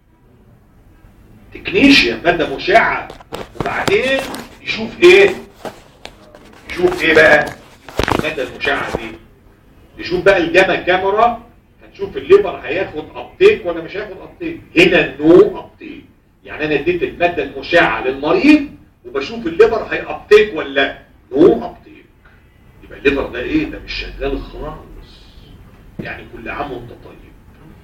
تكنيشيوم مادة مشعة وبعدين يشوف ايه يشوف ايه بقى المادة المشعة دي يشوف بقى الجاما كاميرا هنشوف الليفر هياخد ابتيك ولا مش هياخد ابتيك هنا نو ابتيك يعني انا اديت المادة المشعة للمريض وبشوف الليفر هيابتيك ولا نو ابتيك يبقى الليفر ده ايه ده مش شغال خالص يعني كل عام وانت طيب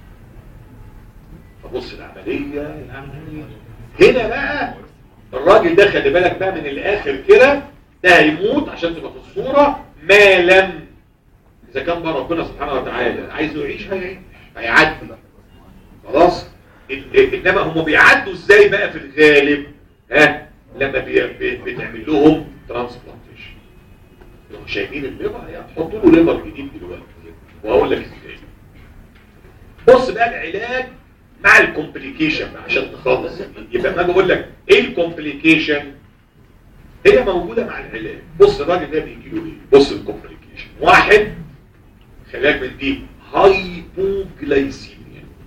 فبص العملية العملية هنا بقى الراجل ده خلي بالك بقى من الاخر كده ده هيموت عشان تبقى في الصورة ما لم اذا كان بقى ربنا سبحانه وتعالى عايزه يعيش هيعيش هيعدي خلاص انما هم بيعدوا ازاي بقى في الغالب ها لما بتعمل لهم ترانسبلانتيشن لو شايفين الليفر هيحطوا له ليفر جديد دلوقتي وهقول لك ازاي بص بقى العلاج مع الكومبليكيشن عشان تخلص يبقى ما بقول لك ايه الكومبليكيشن هي موجوده مع العلاج بص الراجل ده بيجي له ايه بص الكومبليكيشن واحد خلاك من دي هايبوجلايسيميا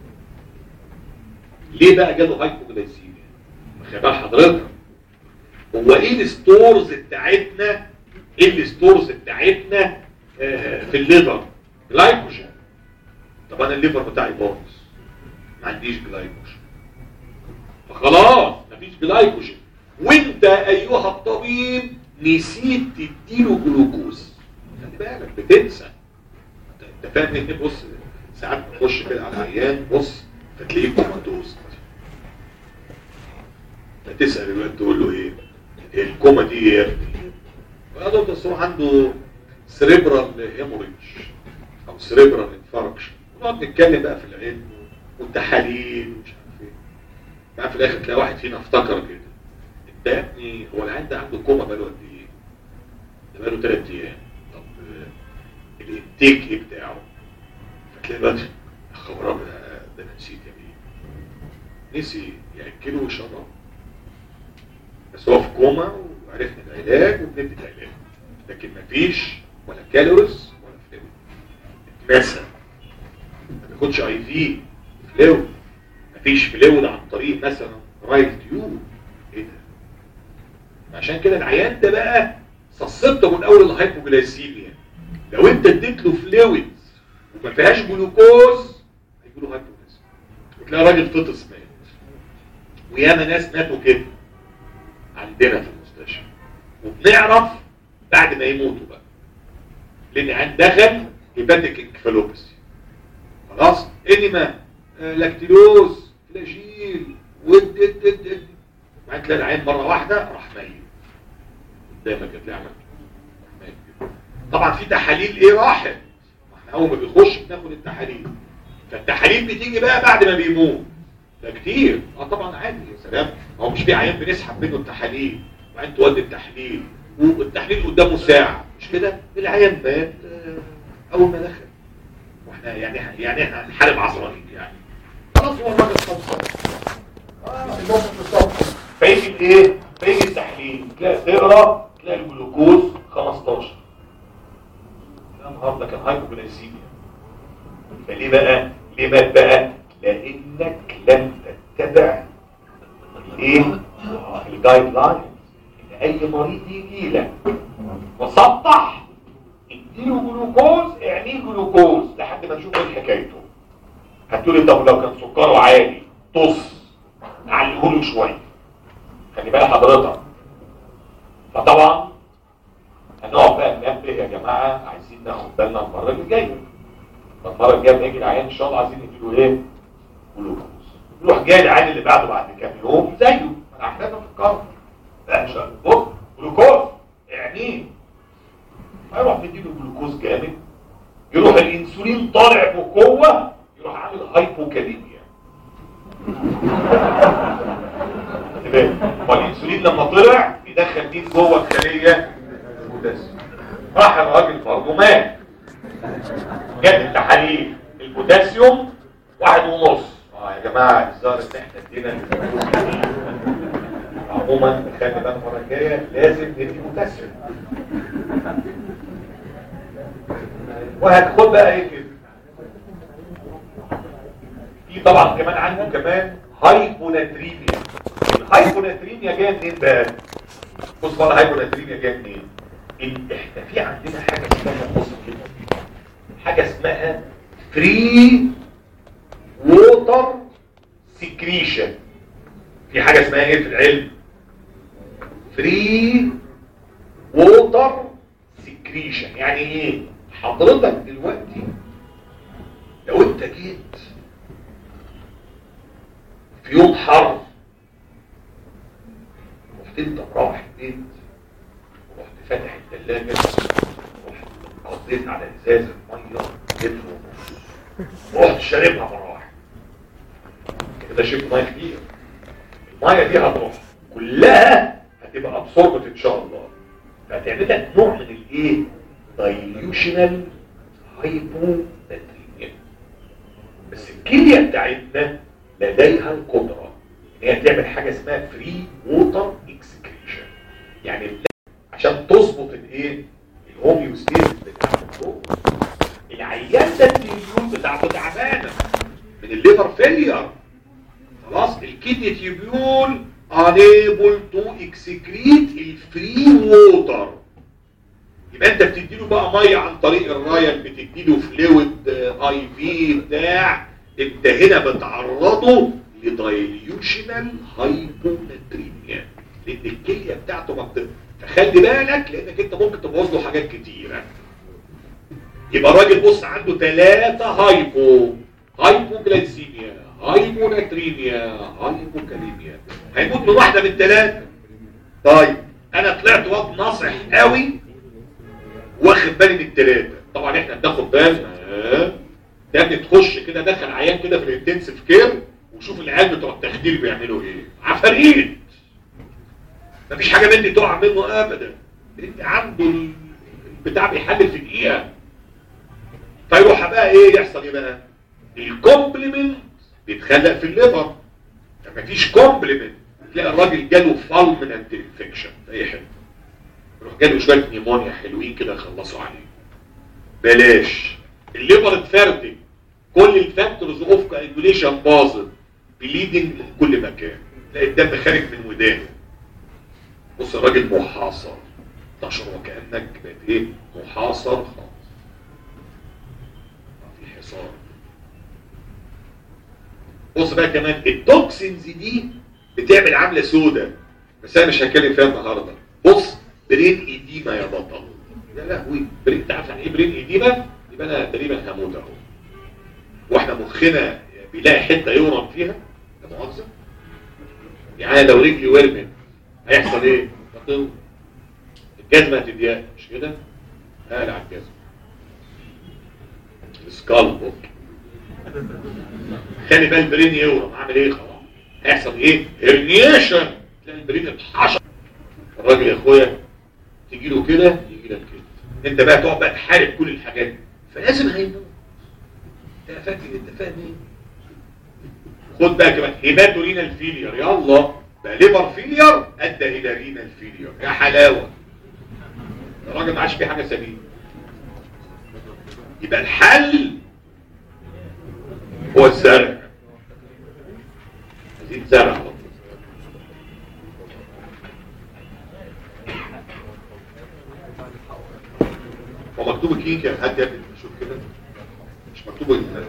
ليه بقى جاله هايبوجلايسيميا خبال حضرتك هو ايه الستورز بتاعتنا ايه الستورز بتاعتنا آه، في الليفر جلايكوجين طب انا الليفر بتاعي باظ ما عنديش جلايكوجين فخلاص مفيش جلايكوجين وانت ايها الطبيب نسيت تديله جلوكوز خلي بالك بتنسى انت أنت فاهم ايه بص ساعات تخش كده على العيان بص فتلاقيه كوماتوز فتسال الواد تقول له ايه الكوما دي ايه يا ابني يا دكتور الصراحه عنده سريبرال هيموريج او سريبرال انفاركشن نقعد نتكلم بقى في العلم والتحاليل ومش عارف ايه بقى في الاخر تلاقي واحد فينا افتكر كده انت يا ابني هو العيان ده عنده كوما بقاله قد ايه؟ ده بقاله ثلاث ايام طب آه، الانتيك ايه بتاعه؟ فتلاقي الواد يا خبر أبيض، ده انا نسيت يا بيه نسي ياكله ويشربه بس هو في كوما وعرفنا العلاج وبندي العلاج لكن مفيش ولا كالوريز ولا فلويد اتنسى ما بياخدش اي في فلويد مفيش فلويد عن طريق مثلا رايت تيوب ايه ده عشان كده العيان ده بقى صصبته من اول الهايبوجلايسيميا لو انت اديت له فلويد وما فيهاش جلوكوز هيجي له هايبوجلايسيميا وتلاقي راجل فطس مات وياما ناس ماتوا كده عندنا في المستشفى وبنعرف بعد ما يموتوا بقى لان عند دخل هيباتيك انكفالوباسي خلاص انما آه، لاكتيلوز فلاجيل ود ود ود ود بعدين تلاقي العين مره واحده راح ميت قدامك هتلاقي عمل راح ميت كده. طبعا في تحاليل ايه راحت ما احنا اول ما بيخش بناخد التحاليل فالتحاليل بتيجي بقى بعد ما بيموت ده كتير اه طبعا عادي يا سلام هو مش في عيان بنسحب منه التحاليل وبعدين تودي التحليل والتحليل قدامه ساعه مش كده العيان مات آه، اول ما دخل واحنا يعني يعني احنا هنحارب عصرانين يعني خلاص هو الراجل خلصان اه الموقف بالظبط فيجي الايه فيجي التحليل تلاقي تقرا تلاقي الجلوكوز 15 يا نهار ده كان هايبوجلايسيميا فليه بقى ليه مات بقى لانك لم تتبع ايه الجايد لاين ان اي مريض يجي لك وسطح اديله جلوكوز اعميه جلوكوز لحد ما نشوف ايه حكايته هتقولي طب لو كان سكره عالي طص نعليه له شويه خلي بالك حضرتك فطبعا هنقعد بقى ننبه يا جماعه عايزين ناخد بالنا المره اللي جايه المره الجايه بنيجي العيان ان شاء الله عايزين نديله ايه جلوكوز يروح جاي العيان اللي بعده بعد كام يوم زيه انا احتاجه في القرن لا مش بص جلوكوز يعني هيروح مديله جلوكوز جامد يروح الانسولين طالع بقوه يروح عامل هايبوكاليميا خلي بالك هو الانسولين لما طلع يدخل مين جوه الخليه البوتاسيوم راح الراجل برضه مات جت التحاليل البوتاسيوم واحد ونص اه يا جماعه الظاهر ان احنا ادينا عموما خلي بالك المره الجايه لازم ندي بوتاسيوم وهتاخد بقى ايه كده في طبعا كمان عنده كمان هايبوناتريميا الهايبوناتريميا جايه منين بقى بص بقى الهايبوناتريميا جايه منين ان احنا في عندنا حاجه اسمها بص كده حاجه اسمها فري ووتر سكريشن في حاجه اسمها ايه في العلم فري ووتر سكريشن يعني ايه حضرتك دلوقتي لو انت جيت في يوم حر رحت انت مروح البيت ورحت فاتح الثلاجه ورحت قضيت على ازازه ميه لتر ونص ورحت شاربها مراحل كده شربت ميه كتير الميه دي هتروح كلها هتبقى ابسوربت ان شاء الله فهتعمل لك نوع من الايه دايليوشنال هايبوناتريميا بس الكليه بتاعتنا لديها القدره ان هي تعمل حاجه اسمها فري ووتر اكسكريشن يعني عشان تظبط الايه الهوميوستيز بتاع الجو العيان ده التيوبيول بتاعته تعبانه من الليفر فيلير خلاص الكدني تيوبيول unable to excrete الفري ووتر يبقى انت بتديله بقى ميه عن طريق الرايه اللي بتديله فلويد اي في بتاع انت هنا بتعرضه لدايليوشنال هايبوناتريميا لان الكليه بتاعته ما بت... فخلي بالك لانك انت ممكن تبوظ له حاجات كتيره يبقى الراجل بص عنده ثلاثة هايبو هايبوجلايسيميا هايبوناتريميا هايبوكاليميا هيموت من واحدة من ثلاثة طيب انا طلعت واد ناصح قوي واخد بالي من الثلاثة طبعا احنا بناخد بالنا آه. ده بتخش كده دخل عيان كده في الانتنسيف كير وشوف العيال بتوع التخدير بيعملوا ايه عفاريت مفيش حاجة مني تقع منه ابدا انت عنده البتاع بيحلل في دقيقة فيروح بقى ايه يحصل ايه بقى الكومبلمنت بيتخلق في الليفر مفيش كومبلمنت تلاقي الراجل جاله فالمنت انفكشن في اي حته يروح جاله شويه نيمونيا حلوين كده يخلصوا عليه بلاش الليفر اتفردت كل الفاكتورز اوف كالكوليشن باظت بليدنج من كل مكان تلاقي الدم خارج من ودانه بص الراجل محاصر تشعر وكانك بقت ايه محاصر خالص في حصار بص بقى كمان التوكسينز دي بتعمل عامله سودة بس انا مش هتكلم فيها النهارده بص برين ايديما يا بطل يا لهوي برين تعرف يعني ايه برين ايديما يبقى انا تقريبا هموت اهو واحنا مخنا بيلاقي حته يورم فيها لا مؤاخذه يعني لو رجلي ورمت هيحصل ايه؟ هتطول الجزمه هتضيق مش كده؟ قال على الجزمه السكالب خلي بقى البرين يورم عامل ايه خلاص هيحصل ايه هرنيشن تلاقي البرين اتحشر الراجل يا اخويا تيجي له كده يجي لك كده انت بقى تقعد بقى تحارب كل الحاجات دي فلازم هيموت انت فاكر انت فاهم ايه خد بقى كمان هيباتو رينال فيلير يلا بقى ليفر فيلير ادى الى رينال فيلير يا حلاوه الراجل ما عادش فيه حاجه سليمه يبقى الحل هو الزرع عايزين زرع على طول. هو مكتوب كلينيك يا حد يا ابني شوف كده مش مكتوب ال-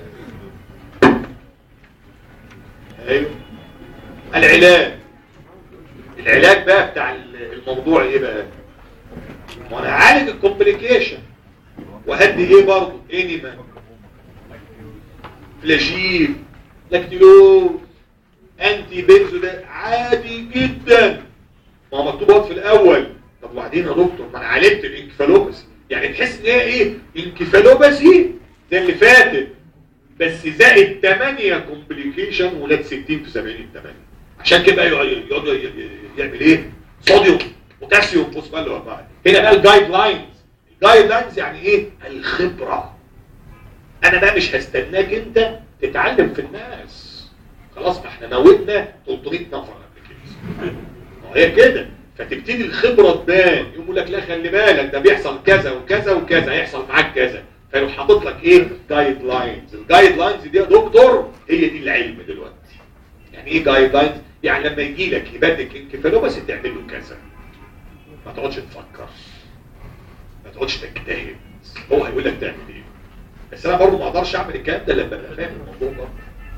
ايوه العلاج العلاج بقى بتاع الموضوع ايه بقى وانا عالج الكومبليكيشن وهدي ايه برضه انيما فلاجيل لاكتيلوز انتي بنزو ده عادي جدا ما هو مكتوب اهوت في الاول طب وبعدين يا دكتور ما انا عالجت الانكفالوباسي يعني تحس ان هي ايه انكفالوباسي زي اللي فاتت بس زائد 8 كومبليكيشن ولاد 60 في 70 8 عشان كده يقعد يقعد يعمل ايه صوديوم بوتاسيوم فوسفات هنا بقى الجايد لاينز الجايد لاينز يعني ايه الخبره انا بقى مش هستناك انت تتعلم في الناس خلاص ما احنا موتنا 300 نفر قبل كده ما هي كده فتبتدي الخبره تبان يقول لك لا خلي بالك ده بيحصل كذا وكذا وكذا هيحصل معاك كذا فيروح حاطط لك ايه جايد لاينز الجايد لاينز دي يا دكتور هي دي العلم دلوقتي يعني ايه جايد لاينز يعني لما يجي لك هيباتيك انكفالوباثي تعمل له كذا ما تقعدش تفكر ما تقعدش تجتهد هو هيقول لك تعمل ايه بس انا برضه ما اقدرش اعمل الكلام ده لما ابقى فاهم الموضوع ده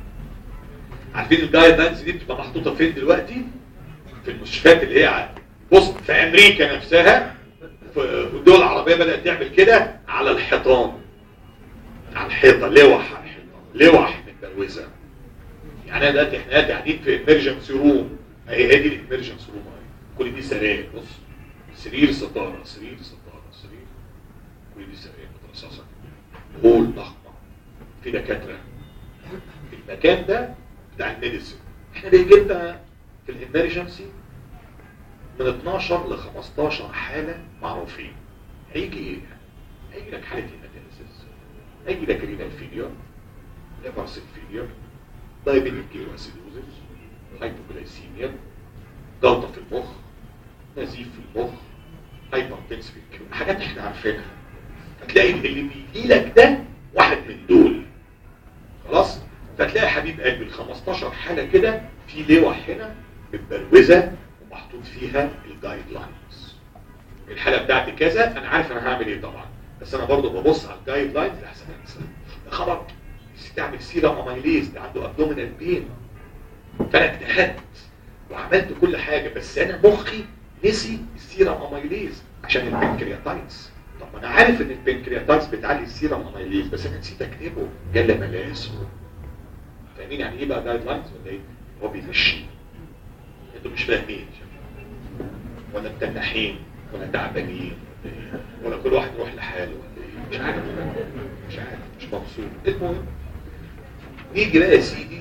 عارفين الجايد لاينز دي بتبقى محطوطه فين دلوقتي في المستشفيات اللي هي ع- بص في امريكا نفسها في الدول العربيه بدات تعمل كده على الحيطان على الحيطه لوح على الحيطان لوح متبروزه يعني انا دلوقتي احنا دلوقتي قاعدين في امرجنسي روم اهي هي دي الامرجنسي روم اهي كل دي سراير بص سرير ستاره سرير ستاره سرير كل دي سراير مترصصه هول ضخمه في دكاتره المكان ده بتاع الميديسن احنا بيجي لنا في الامرجنسي من 12 ل 15 حاله معروفين هيجي ايه؟ هيجي لك حاله هيماتيمسيس هيجي لك رينال فيلير ليفر سيل فيلير دايبيتيك كيلواسيدوزيس هايبوجلايسيميا جلطه في المخ نزيف في المخ هايبرتنس في الكلى حاجات احنا عارفينها فتلاقي اللي بيجي لك ده واحد من دول خلاص فتلاقي حبيب قلبي ال 15 حاله كده في لوح هنا متبروزه ومحطوط فيها الجايد لاينز الحاله بتاعتي كذا انا عارف انا هعمل ايه طبعا بس انا برضه ببص على الجايد لاينز لحسن انسى ده خبر تعمل سيرم اميليز ده عنده ابدومينال بين فانا اجتهدت وعملت كل حاجه بس انا مخي نسي السيرم اميليز عشان البنكرياتايتس طب ما انا عارف ان البنكرياتايتس بتعلي السيرم اميليز بس انا نسيت اكتبه جل ملاسه فاهمين يعني ايه بقى جايد لاينز ولا ايه؟ هو بيمشي انتوا مش فاهمين ولا متنحين ولا تعبانين ولا إيه؟ ولا كل واحد يروح لحاله ولا ايه مش عارف مش عارف مش مبسوط المهم نيجي بقى يا سيدي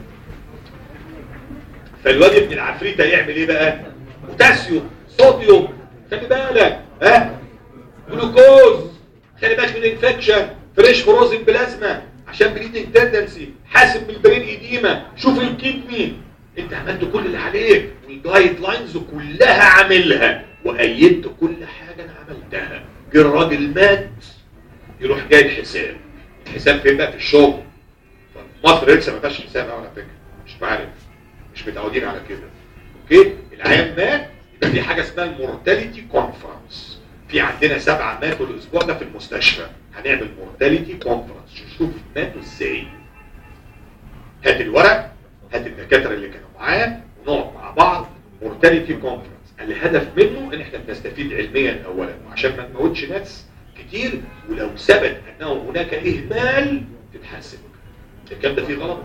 فالواد ابن العفريت هيعمل ايه بقى بوتاسيوم صوديوم خلي بالك ها جلوكوز خلي بالك من الانفكشن فريش فروزن بلازما عشان بريدنج تندنسي حاسب من البرين ايديما شوف الكدني انت عملت كل اللي عليك والجايد لاينز كلها عاملها وايدت كل حاجه انا عملتها جه الراجل مات يروح جاي الحساب الحساب فين بقى في الشغل مصر لسه ما فيهاش حساب على فكره مش عارف مش متعودين على كده اوكي العيان مات يبقى في حاجه اسمها المورتاليتي كونفرنس في عندنا سبعه ماتوا الاسبوع ده في المستشفى هنعمل مورتاليتي كونفرنس نشوف ماتوا ازاي هات الورق هات الدكاتره اللي كانوا معاه ونقعد مع بعض مورتاليتي كونفرنس الهدف منه ان احنا بنستفيد علميا اولا وعشان ما نموتش ناس كتير ولو ثبت انه هناك اهمال تتحسن الكلام ده فيه غلط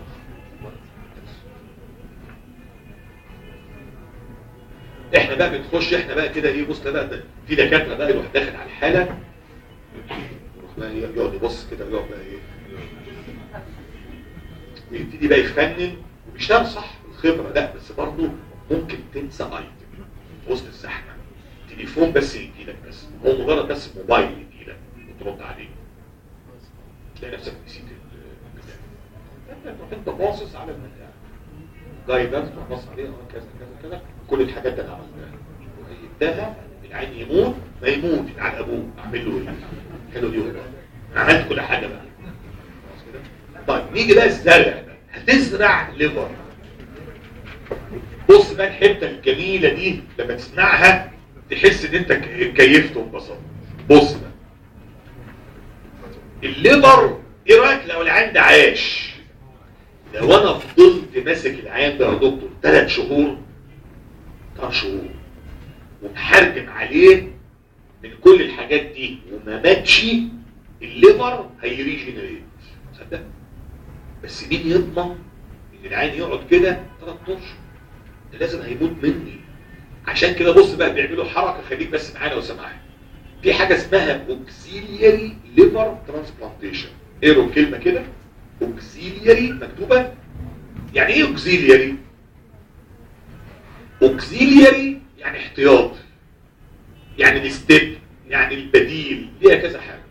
احنا بقى بنخش احنا بقى كده ايه بص بقى ده في دكاتره بقى يروح داخل على الحاله يروح بقى يقعد يبص كده ويقعد بقى ايه ويبتدي بقى يفنن وبيشتغل صح الخبره لا بس برضه ممكن تنسى ايتم في وسط الزحمه تليفون بس يجيلك بس هو مجرد بس موبايل يجيلك وترد عليه تلاقي نفسك نسيت البتاع انت باصص على البتاع جايدات باصص عليها كذا كذا كذا كل الحاجات اللي عملتها وهيبتها العين يموت ما يموت على ابوه اعمل له ايه حلو دي والله انا عملت كل حاجه بقى خلاص كده طيب نيجي بقى الزرع بقى هتزرع ليفر بص بقى الحته الجميله دي لما تسمعها تحس ان انت كيفت وانبسطت بص بقى الليفر ايه رايك لو العيان ده عاش لو انا فضلت ماسك العيان ده يا دكتور ثلاث شهور ثلاث شهور ومحرجم عليه من كل الحاجات دي وما ماتش الليفر هيريجنريت صدق بس مين يضمن ان العين يقعد كده ثلاث اشهر ده لازم هيموت مني عشان كده بص بقى بيعملوا حركه خليك بس معانا لو سمحت في حاجه اسمها اوكسيلياري ليفر ترانسبلانتيشن اقروا الكلمه كده اوكسيلياري مكتوبه يعني ايه اوكسيلياري اوكسيلياري يعني احتياطي يعني الستيب يعني البديل ليها كذا حاجه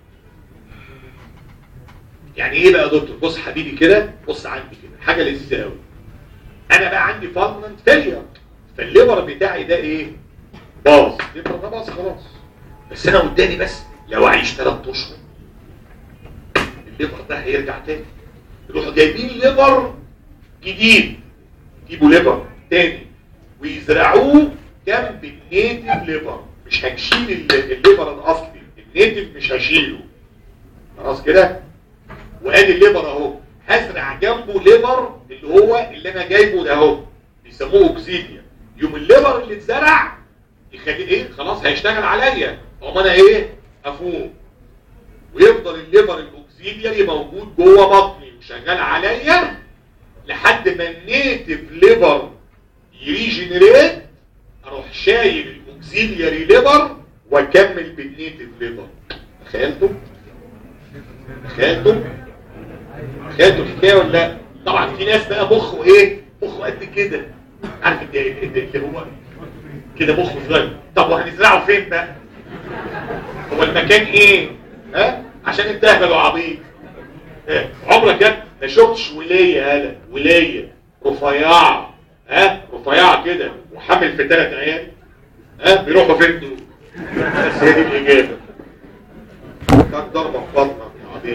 يعني ايه بقى يا دكتور بص حبيبي كده بص عندي كده حاجه لذيذه قوي انا بقى عندي فالمنت فيلير فالليفر بتاعي ده ايه باظ الليفر ده باظ خلاص بس انا قدامي بس لو اعيش ثلاث اشهر الليفر ده هيرجع تاني يروحوا جايبين ليفر جديد يجيبوا ليفر تاني ويزرعوه جنب النيتف ليفر مش هنشيل الليفر الاصلي النيتف مش هشيله خلاص كده وادي الليفر اهو هزرع جنبه ليفر اللي هو اللي انا جايبه ده اهو بيسموه اوكسيديا يوم الليفر اللي اتزرع يخليه ايه خلاص هيشتغل عليا طب انا ايه افوق ويفضل الليفر الاوكسيدياري موجود جوه بطني وشغال عليا لحد ما النيتف ليفر يريجنريت اروح شايل الاوكسيلياري ليفر واكمل بالنيتف ليفر تخيلتوا تخيلتوا تخيلتوا الحكايه ولا لا طبعا في ناس بقى مخه ايه مخه قد كده عارف اللي هو كده مخه صغير طب وهنزرعه فين بقى هو المكان ايه ها عشان انت اهبل وعبيط اه؟ عمرك يا ما شفتش ولايه هلا ولايه رفيعه ها رفيعه كده وحامل في ثلاث عيال ها بيروحوا فين دول بس هي دي الاجابه كان ضربه في بطنك يا عبيط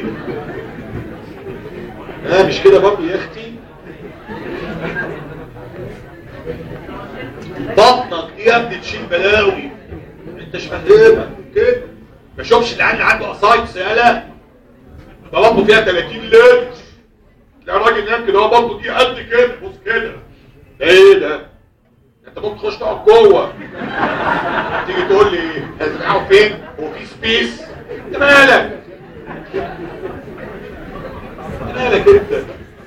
ها مش كده برضه يا اختي بطنك دي يا ابني تشيل بلاوي انت مش فاهمها كده مش تشوفش اللي عنده عنده اسايتس يالا ده بطنه فيها 30 لتر تلاقي الراجل نام كده هو بطنه دي قد كده بص كده ده ايه ده انت ممكن تخش تقعد جوه تيجي تقول لي هتزرعه فين هو في سبيس انت مالك انت مالك انت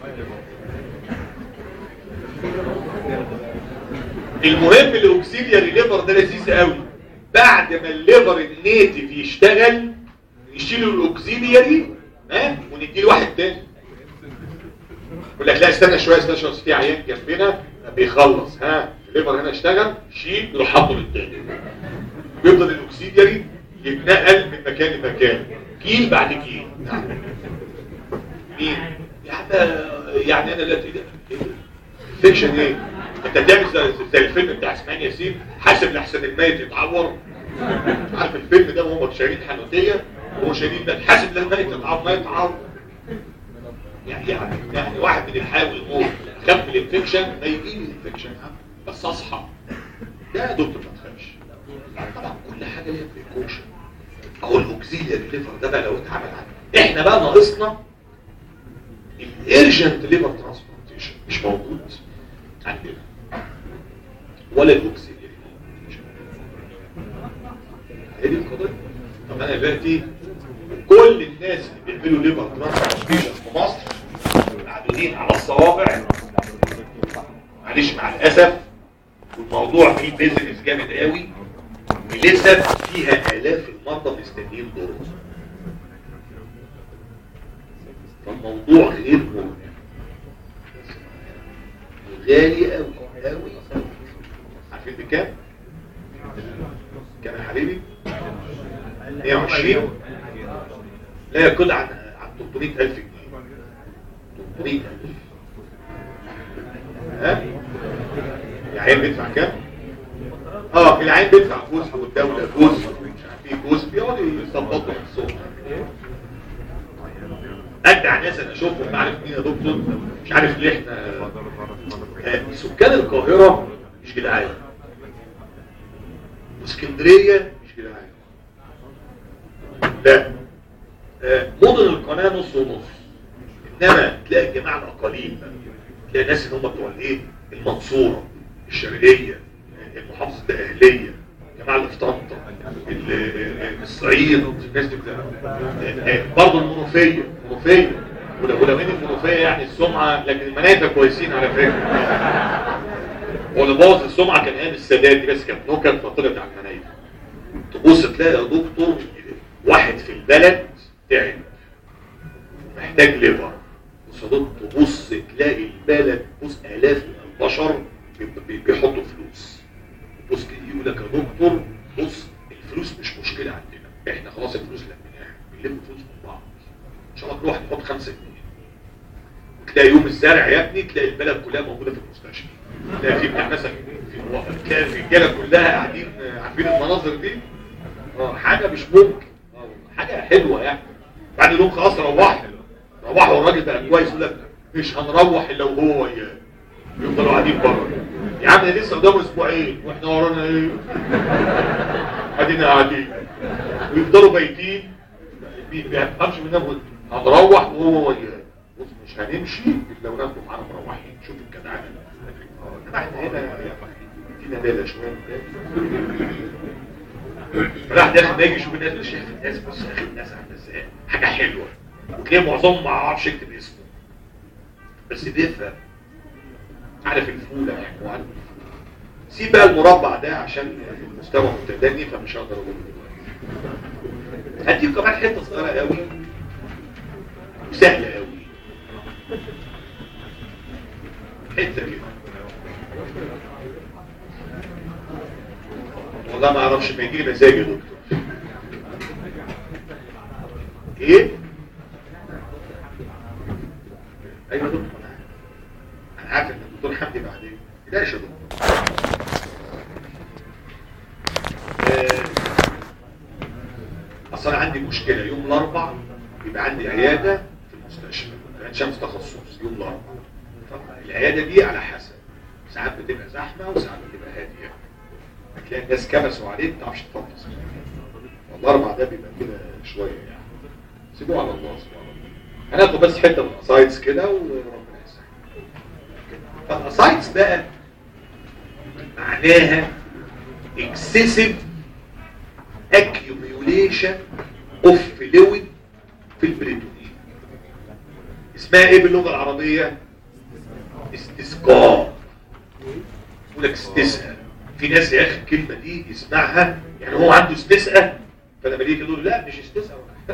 المهم الاوكسيلياري ليفر ده لذيذ قوي بعد ما الليفر النيتف يشتغل يشيلوا الاوكسيلياري ها ونديله واحد تاني يقول لك لا استنى شويه استنى شويه في عيان جنبنا بيخلص ها الليفر هنا اشتغل شيل يروح حاطه للتاني بيفضل الاوكسيلياري يتنقل من مكان لمكان كيل بعد كيل نعم مين يعني يعني انا لا فيكشن ايه انت تعمل زي, زي الفيلم بتاع اسماعيل ياسين حاسب لحسن الميت يتعور عارف الفيلم ده وهم شايلين حنوتيه وهو شايلين ده حاسب للميت يتعور ما يتعور يعني يعني يعني واحد من الحاول يموت خف الانفكشن ما يجي لي الانفكشن بس اصحى لا يا دكتور ما تخافش طبعا كل حاجه ليها بريكوشن اهو الاوكسيلياري ليفر ده بقى لو اتعمل عنه احنا بقى ناقصنا الارجنت ليفر ترانسبلانتيشن مش موجود عندنا ولا الاوكسيلياري هي دي القضيه طب انا دلوقتي كل الناس اللي بيعملوا ليفر ترانسبلانتيشن في مصر معدودين على الصوابع معلش مع الاسف والموضوع فيه بيزنس جامد قوي ولسه فيها الاف المرضى مستنيين دورهم فالموضوع غير مهم غالي قوي قوي عارفين بكام؟ كام يا حبيبي؟ 120 لا يقل عن عن 300000 جنيه 300000 ها؟ العين بيدفع كام؟ اه العين بيدفع جزء والدولة جزء مش عارف ايه جزء بيقعدوا يظبطوا نفسهم ادعى ناس انا اشوفهم عارف مين يا دكتور مش عارف ليه احنا آه، سكان القاهرة مش جدعان واسكندرية مش جدعان لا آه، مدن القناة نص ونص انما تلاقي الجماعة الاقاليم بقى. تلاقي الناس اللي هم بتوع الايه المنصورة الشرقية المحافظة الاهلية الجماعة اللي في طنطا ال- ال- الصعيد الناس دي كلها. برضه المنوفية المنوفية ولو ولو ان المنوفية يعني السمعة لكن المنايفة كويسين على فكرة هو اللي بوظ السمعة كان ايام السادات دي بس كانت نكت فطلعت على المنايفة تبص تلاقي يا دكتور واحد في البلد تعب محتاج ليفر وصدق تبص تلاقي البلد بص الاف من البشر بي- بي- بيحطوا فلوس بص كده يقول لك يا دكتور بص الفلوس مش مشكله عندنا احنا خلاص الفلوس لميناها بنلم فلوس من بعض ان شاء الله كل واحد يحط 5 جنيه وتلاقي يوم الزرع يا ابني تلاقي البلد كلها موجوده في المستشفى تلاقي في بتاع مثلا في تلاقي الرجاله كلها قاعدين آه، عارفين المناظر دي اه حاجه مش ممكن آه، حاجه حلوه يعني بعد اليوم خلاص روحوا روحوا والراجل بقى كويس يقول لك مش هنروح الا وهو وياه يفضلوا قاعدين بره يا عم لسه قدامه اسبوعين واحنا ورانا ايه قاعدين قاعدين ويفضلوا بايتين ما بيفهمش منهم هنروح وهو وياه بص مش هنمشي الا وناخده معانا مروحين شوف الجدعانه آه، انما احنا هنا فينا ليله شويه راح داخل ما يجي يشوف الناس مش شايف الناس بص يا اخي الناس عامله ازاي حاجه حلوه وتلاقي معظمهم ما عرفش يكتب اسمه بس بيفهم عارف الفولة وعارف الفولة سيب بقى المربع ده عشان المستوى متدني فمش هقدر اقوله دلوقتي هديك كمان حته صغيره قوي وسهله قوي حته كده والله ما اعرفش ما يجي لي مزاج يا دكتور ايه ايوه يا دكتور انا عارف ان الدكتور حمدي بعدين لا يا دكتور آه، اصل انا عندي مشكله يوم الاربع يبقى عندي عياده في المستشفى عين شمس تخصص يوم الاربع العياده دي على حسب ساعات بتبقى زحمه وساعات بتبقى هاديه هتلاقي الناس كبسوا عليك ما تعرفش تفضل الاربع ده بيبقى كده شويه يعني سيبوه على الله سيبوه على الله هناخد بس حته من الاسايدز كده وربنا يسهل فالاسايدز بقى معناها excessive accumulation of fluid في البريتونين اسمها ايه باللغه العربيه استسقاء يقول لك استسقى في ناس يا اخي الكلمه دي يسمعها يعني هو عنده استسقى فلما يجي يقول له لا مش استسقى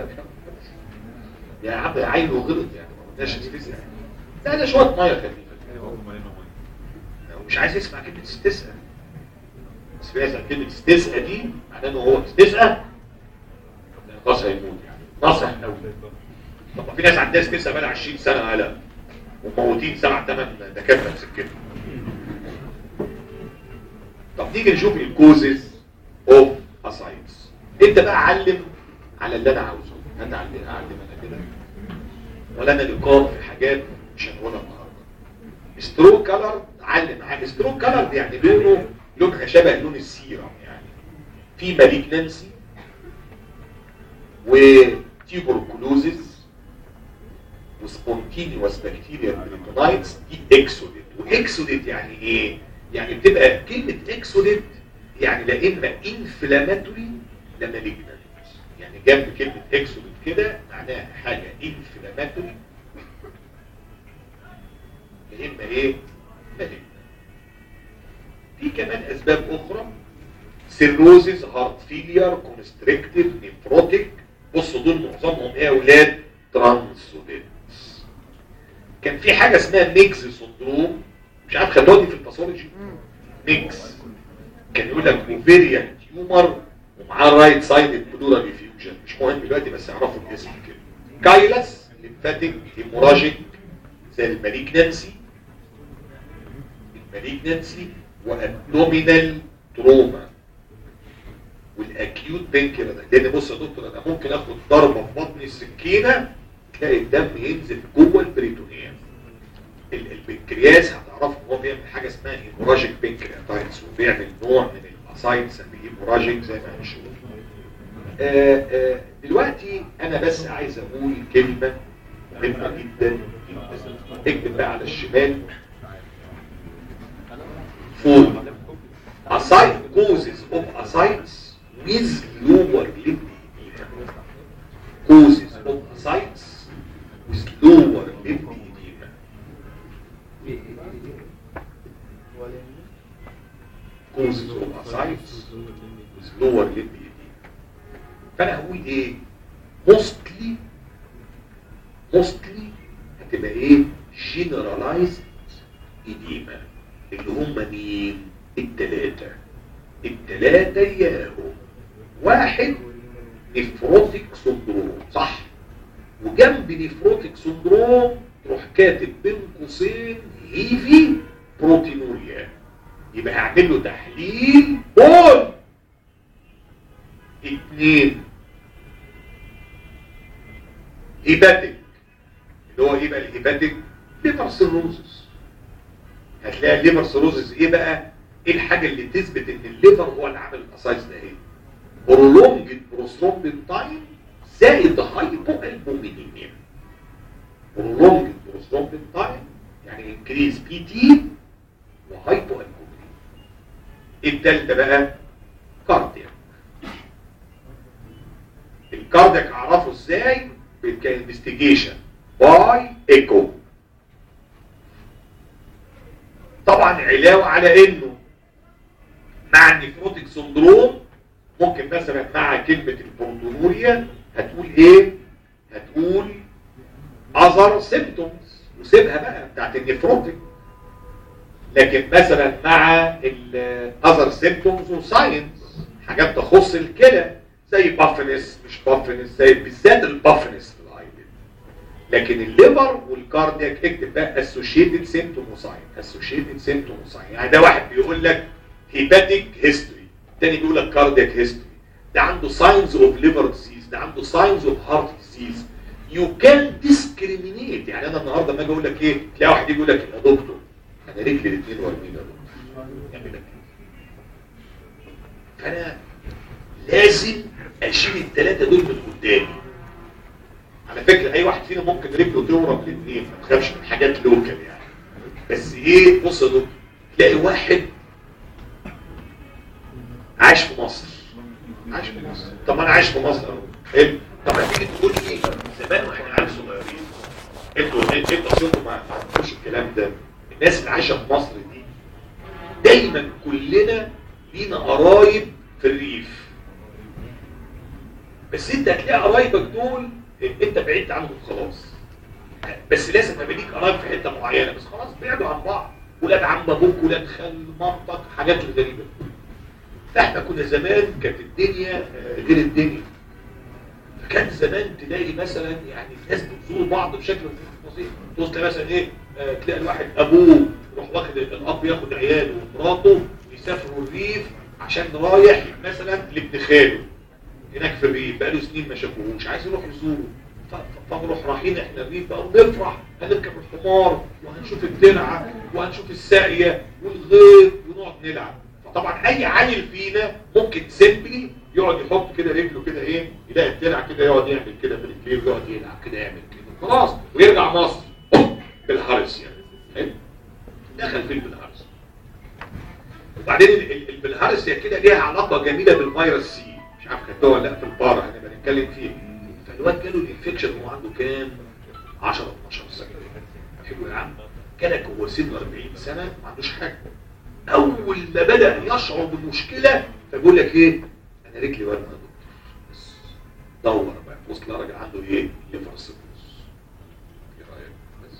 يا عم عينه غلط يعني ما قلناش استسقى لا ده شويه ميه خفيفه هو مش عايز يسمع كلمه استسقى بس في ناس كلمه استسقى دي معناه ان هو استسقى خلاص هيموت يعني نصح قوي طب ما في ناس عندها استسقى بقى 20 سنه قلق وموتين سبع ثمان دكاتره مسكتهم طب نيجي نشوف الكوزز اوف اسايتس انت بقى علم على اللي انا عاوزه انا اعلم اعلم انا كده ولا انا لقاء في حاجات مش هنقولها النهارده سترو كلر علم حاجه سترو كلر يعني لونه لونها شبه لون السيرم يعني في مالجنسي وتيبركلوزز وسبونتينيوس بكتيريا بريتونايتس دي اكسوديت واكسوديت يعني ايه يعني بتبقى كلمة اكسوديت يعني لا اما انفلاماتوري لا مالجنت يعني جنب كلمة اكسوديت كده معناها حاجة انفلاماتوري يا اما ايه مالجنت في كمان اسباب اخرى سيروزيز هارت فيلير كونستريكتيف نيفروتيك بصوا دول معظمهم ايه يا اولاد ترانسوديتس كان في حاجه اسمها ميكس سندروم مش عارف خدوها دي في الباثولوجي ميكس كان يقول لك اوفيريان تيومر ومعاه رايت سايد بلورال ديفيوجن مش مهم دلوقتي بس اعرفوا الاسم كده كايلس ليمفاتيك هيموراجيك زي المالجنسي المالجنسي وابدومينال تروما والاكيوت بينكر ده لان بص يا دكتور انا ممكن اخد ضربه في بطني السكينه تلاقي الدم ينزل جوه البريتونيوم البنكرياس هتعرفوا ان هو بيعمل حاجه اسمها هيموراجيك بنكرياتايتس وبيعمل نوع من الاسايتس الهيموراجيك زي ما هنشوف آه آه دلوقتي انا بس عايز اقول كلمه مهمه جدا اكتب بقى على الشمال فوق aside causes of ascites with lower lip edema causes of ascites with lower lip edema causes of ascites with lower lip edema فانا هقول ايه mostly mostly هتبقى ايه generalized edema اللي هم مين التلاتة التلاتة اياهم واحد نفروتيك سندروم صح وجنب نفروتيك سندروم تروح كاتب بين قوسين هيفي بروتينوريا يبقى هعمل له تحليل بول اتنين هيباتيك اللي هو ايه بقى الهيباتيك ليفر سيروزس هتلاقي الليفر سيروزس ايه بقى ايه الحاجة اللي تثبت ان الليفر هو اللي عامل الاسايز ده ايه برولونج بروسترومبين تايم زائد هايبو البومينيميا برولونج بروسترومبين تايم يعني انكريز بي تي وهايبو البومينيميا التالتة بقى كاردياك الكاردياك اعرفه ازاي بالانفستيجيشن باي ايكو طبعا علاوة على انه مع النيفروتيك سندروم ممكن مثلا مع كلمة البروتونوريا هتقول ايه هتقول اذر سيمتومز وسيبها بقى بتاعت النيفروتيك لكن مثلا مع الاذر سيمتومز وساينز حاجات تخص الكلى زي بافنس مش بافنس زي بالذات البافنس في الايلid لكن الليفر والكاردياك اكتب بقى اسوشيتد سيمتوم وساين اسوشيتد سيمتوم وساين يعني ده واحد بيقول لك هيباتيك هيستوري الثاني بيقول لك كاردياك هيستوري ده عنده ساينز اوف ليفر ديزيز ده عنده ساينز اوف هارت ديزيز يو كان ديسكريمينيت يعني انا النهارده لما اجي اقول لك ايه تلاقي واحد يجي يقول لك يا دكتور انا رجلي الاثنين وارمين يا دكتور يعمل لك فانا لازم اشيل الثلاثه دول من قدامي على فكره اي واحد فينا ممكن رجله تورم الاثنين ما تخافش من حاجات لوكال يعني بس ايه بص يا دكتور تلاقي واحد عايش في مصر عايش في مصر طب ما انا عايش في مصر اهو حلو طب ما تيجي تقول لي زمان واحنا عيال صغيرين انتوا انتوا اصلكم ما تعرفوش الكلام ده الناس اللي عايشه في مصر دي دايما كلنا لينا قرايب في الريف بس انت هتلاقي قرايبك دول انت بعدت عنهم خلاص بس لازم يبقى ليك قرايب في حته معينه بس خلاص بعدوا عن بعض ولاد عم ابوك ولاد خال مامتك حاجات غريبه احنا كنا زمان كانت الدنيا آه، غير الدنيا فكان زمان تلاقي مثلا يعني الناس بتزور بعض بشكل بسيط تبص تلاقي مثلا ايه آه، تلاقي الواحد ابوه يروح واخد الاب ياخد عياله ومراته ويسافروا الريف عشان رايح مثلا لابن خاله هناك في الريف بقاله سنين ما شافوهوش عايز يروح يزوره ف- ف- فنروح رايحين احنا الريف بقى ونفرح هنركب الحمار وهنشوف الدرعه وهنشوف الساقيه والغيط ونقعد نلعب فطبعا اي عيل فينا ممكن سيمبلي يقعد يحط كده رجله كده ايه يلاقي الدرع كده يقعد يعمل كده في رجليه ويقعد يلعب كده يعمل كده خلاص ويرجع مصر هوب، بالحرس يعني حلو؟ دخل فين بالحرس وبعدين ال- ال- البلهارس هي كده ليها علاقه جميله بالفيروس سي مش عارف خدتوها ولا لا في البارا هنبقى نتكلم فيه فالواد جاله الانفكشن وهو عنده كام 10 12 سنه حلو يا عم كان هو سنه 40 سنه ما عندوش حاجه اول ما بدا يشعر بالمشكله فبيقول لك ايه انا رجلي ورمه يا دكتور بس دور بقى بص تلاقي راجل عنده ايه ليفر سيروس ايه رايك بس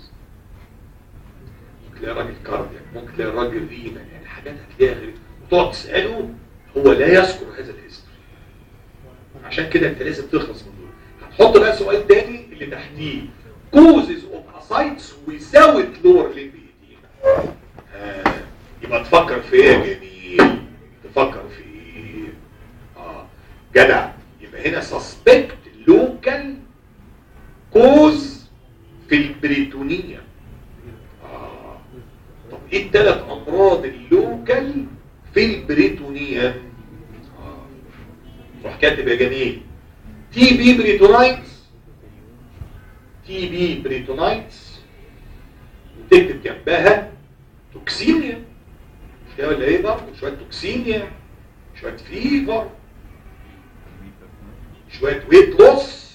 ممكن تلاقي راجل كاردياك ممكن تلاقي راجل رينا يعني حاجات هتلاقيها غريبه وتقعد تساله هو لا يذكر هذا الهيستوري عشان كده انت لازم تخلص من دول هنحط بقى سؤال تاني اللي تحتيه causes of ascites without lower limb edema آه يبقى تفكر في ايه يا جميل تفكر في ايه اه جدع يبقى هنا suspect local cause في البريتونية آه. طب ايه الثلاث امراض اللوكال في البريتونية آه. روح كاتب يا جميل تي بي بريتونايتس تي بي بريتونايتس وتكتب جنبها توكسيميا مش كده ولا ايه برضه شويه توكسيميا شويه فيفر شويه ويت لوس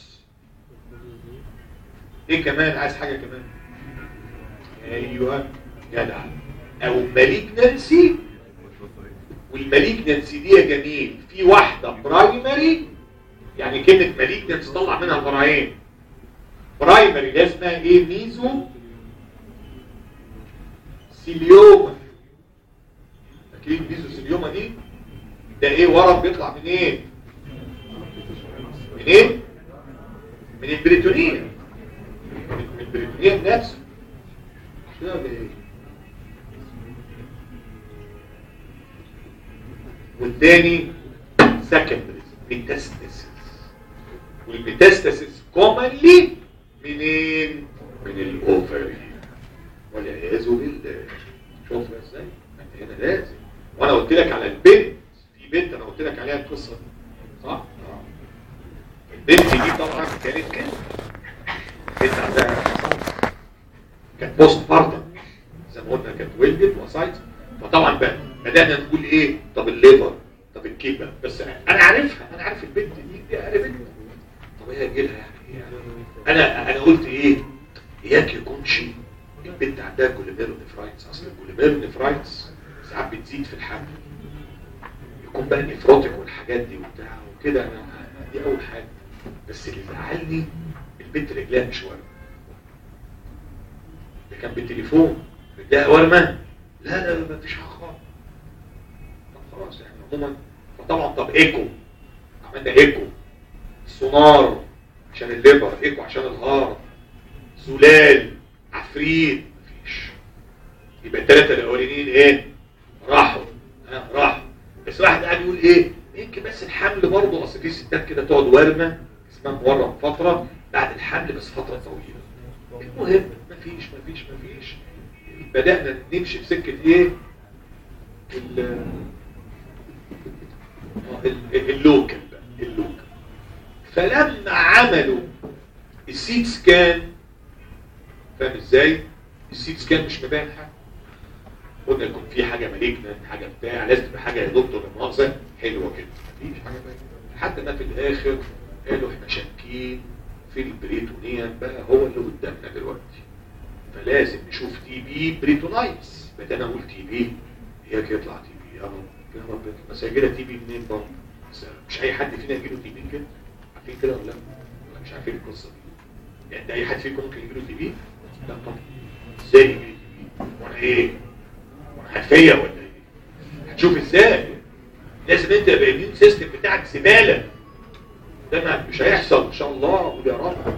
ايه كمان عايز حاجه كمان ايوه جدع او ماليجنانسي والماليجنانسي دي يا جميل في واحده برايمري يعني كلمه ماليجنانسي طلع منها فرعين برايمري ده اسمها ايه ميزو سيليوما فاكرين ميزو سيليوما دي ده ايه ورم بيطلع من ايه من ايه من البريتونيه من من البريتونيه نفسه مش كده ولا ايه والتاني سكندري ميتاستاسيس والميتاستاسيس كومنلي منين من الاوفري والعياذ بالله شوفنا ازاي ما انت هنا لازم وانا قلت لك على البنت في بنت انا قلت لك عليها القصه دي صح اه البنت دي طبعا كانت كده بنت عندها كانت بوست بارتم زي ما قلنا كانت ولدت وصايت فطبعا بقى بدانا نقول ايه طب الليفر طب الكبه بس انا عارفها انا عارف البنت دي دي قريبتنا طب هي جيلها يعني إيه؟ انا انا قلت ايه اياك يكونش البنت عندها جوليميرو نفرايتس اصل الجوليميرو نفرايتس ساعات بتزيد في الحمل يكون بقى نفروتك والحاجات دي وبتاع وكده انا دي اول حاجه بس اللي زعلني البنت رجلها مش ورمه ده كان بالتليفون رجلها ورمه لا لا لا مفيش حاجه خالص طب خلاص يعني عموما فطبعا طب ايكو عملنا ايكو سونار عشان الليبر ايكو عشان الهارت زلال عفريت مفيش يبقى الثلاثه الاولانيين ايه راحوا ها راحوا بس واحد قاعد يقول ايه يمكن بس الحمل برضه اصل في ستات كده تقعد ورمه اسمها مورم فتره بعد الحمل بس فتره طويله المهم مفيش مفيش مفيش بدأنا نمشي في سكة ايه ال- آه، ال- اللوكال بقى اللوكال فلما عملوا السيت سكان فاهم ازاي السيت سكان مش مبين حاجه قلنا يكون في حاجه مالجنت حاجه بتاع لازم تبقى حاجه يا دكتور مؤاخذه حلوه كده مفيش حاجه باينه لحد ما في الاخر قالوا احنا شاكين في البريتونيان بقى هو اللي قدامنا دلوقتي فلازم نشوف تي بي بريتونايتس بدل انا اقول تي بي هي كده يطلع تي بي يا رب يا رب يطلع. بس هيجي لها تي بي منين برضه بس مش اي حد فينا يجي له تي بي كده عارفين كده ولا لا ولا مش عارفين القصه دي يعني ده اي حد فيكم ممكن يجي له تي بي لا طبعا ازاي يجي لي تي بي وانا ايه وانا هتفيا ولا ايه هتشوف ازاي لازم انت يبقى الاميون سيستم بتاعك زباله ده ما مش هيحصل ان شاء الله قول يا رب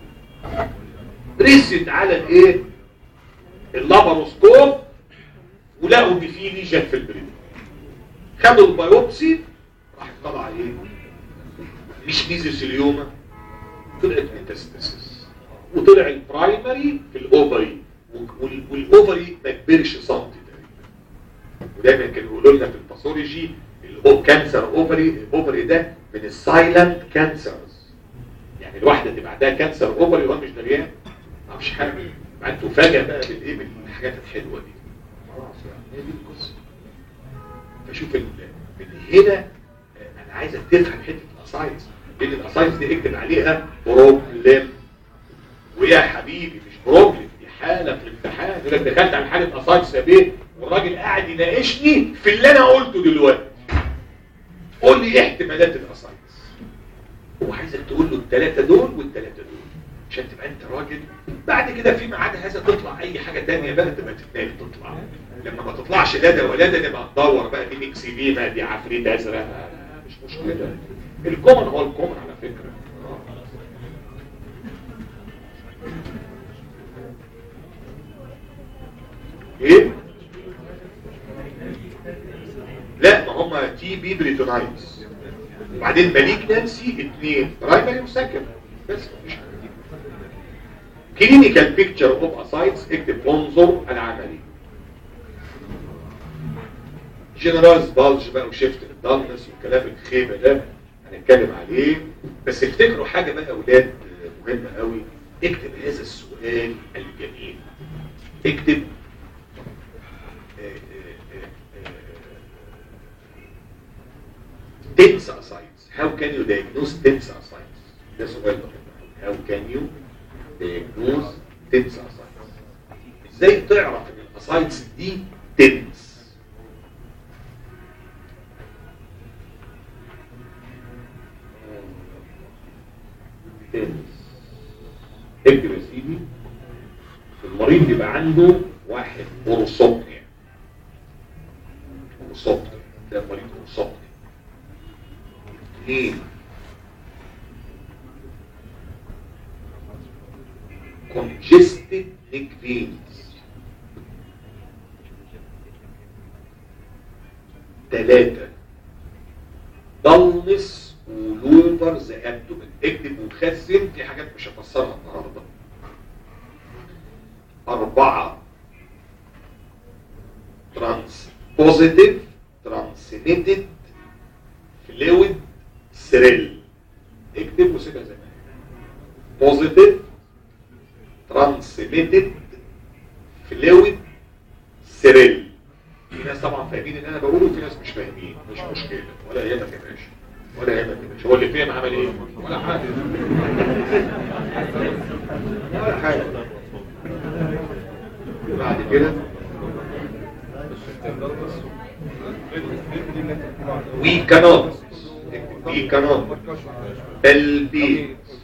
رست على الايه اللابروسكوب ولقوا ان في ليجن في البريد خدوا البيوبسي راح طلع ايه مش ميزوثيليوما طلعت ميتاستاسيس وطلع البرايمري في الاوفري وال- والاوفري ما كبرش سنتي تقريبا ودايما كانوا يقولوا لنا في الباثولوجي الاو كانسر اوفري الاوفري ده من السايلنت كانسرز يعني الواحده تبقى عندها كانسر اوفري وهو مش دريان ما اعرفش حاجه بعد تفاجئ بقى بالايه بالحاجات الحلوه دي خلاص يعني هي دي القصه فشوف ال- من هنا آه، انا عايزك تفهم حته الاساينس لان الاساينس دي اكتب عليها بروبلم ويا حبيبي مش بروبلم دي حاله في الامتحان يقول لك دخلت على حاله اساينس يا بيه والراجل قاعد يناقشني في اللي انا قلته دلوقتي قول لي ايه احتمالات الاساينس هو عايزك تقول له الثلاثه دول والثلاثه دول عشان تبقى انت راجل بعد كده فيما عدا هذا تطلع اي حاجه تانية بقى تبقى تتناقش تطلع لما ما تطلعش لا ده ولا ده نبقى ندور بقى دي ميكس بيما دي عفريت ازرق آه، مش مشكله الكومن هو الكومن على فكره ايه لا ما هم تي بي بريتونايتس وبعدين ماليجنانسي اثنين برايمري وسكند بس مفيش حاجه كلينيكال بيكتشر اوف اسايتس اكتب انظر العملي جنراز بالج بقى وشيفت الدالنس والكلام الخيبه ده هنتكلم عليه بس افتكروا حاجه بقى يا اولاد مهمه قوي اكتب هذا السؤال الجميل اكتب dense ascites. How can you diagnose dense ascites? ده سؤال مهم. How can you diagnose dense ascites? ازاي تعرف ان الاسايتس دي dense؟ dense. اكتب يا سيدي المريض يبقى عنده واحد اورسوبنيا اورسوبنيا ده مريض اورسوبنيا اثنين congested neck veins ثلاثة dullness ولوبر ذا abdomen اكتب وخزن في حاجات مش هفسرها النهارده أربعة ترانس بوزيتيف ترانسميتد فلويد سريل اكتب وسيبها زي ما هي بوزيتيف ترانسميتد فلويد سريل في ناس طبعا فاهمين اللي انا بقوله وفي ناس مش فاهمين مش مشكله ولا يهمك يا باشا ولا يهمك يا باشا هو اللي فهم عمل ايه ولا حاجه ولا حاجه بعد كده we cannot we cannot palpate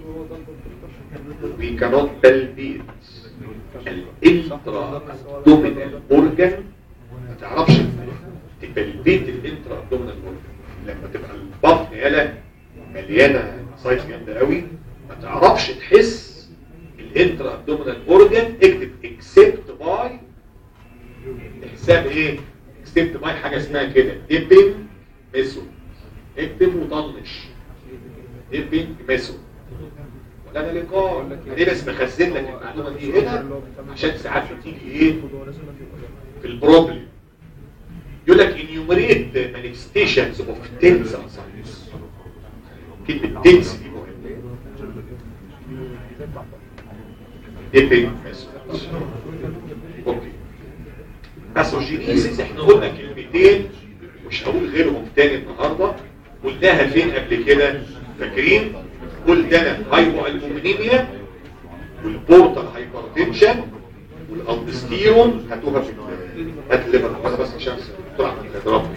we cannot palpate الانترا ابدومينال اورجان ما تعرفش تبلبيت الانترا ابدومينال اورجان لما تبقى البطن يالا مليانه سايز جامده قوي ما تعرفش تحس الانترا ابدومينال اورجان اكتب اكسبت باي حساب ايه اكسبت باي حاجه اسمها كده ديبنج ميسو اكتب وطنش ديبنج ميسو ولا انا لقاء انا ليه بس مخزن لك المعلومه دي هنا عشان ساعات بتيجي ايه في البروبلم يقول لك enumerate the manifestations of tense anxieties كلمة tense دي ديبينج اوكي باثوجينيسيس احنا قلنا كلمتين مش هقول غيرهم تاني النهارده قلناها فين قبل كده فاكرين قلت انا هايبو البومينيميا والبورتال هايبرتنشن والالدستيرون هاتوها في ال- هات الليفر بس بس عشان طلع من الاضراب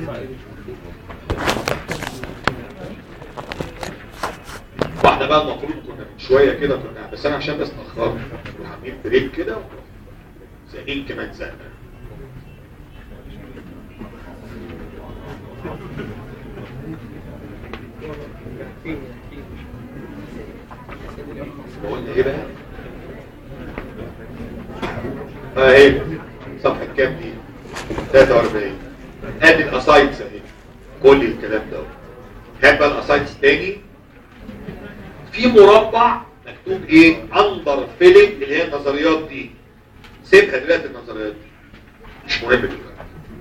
واحده بقى المفروض كنا من شويه كده كنا بس انا عشان بس اتاخرت نروح عاملين بريك كده زقين كمان زقه قلنا ايه بقى اه ايه صفحه كام دي 43 ادي الاسايتس اهي كل الكلام ده هات بقى الاسايتس تاني في مربع مكتوب ايه اندر فيلينج اللي هي النظريات دي سيبها دلوقتي النظريات دي مش مهم دلوقتي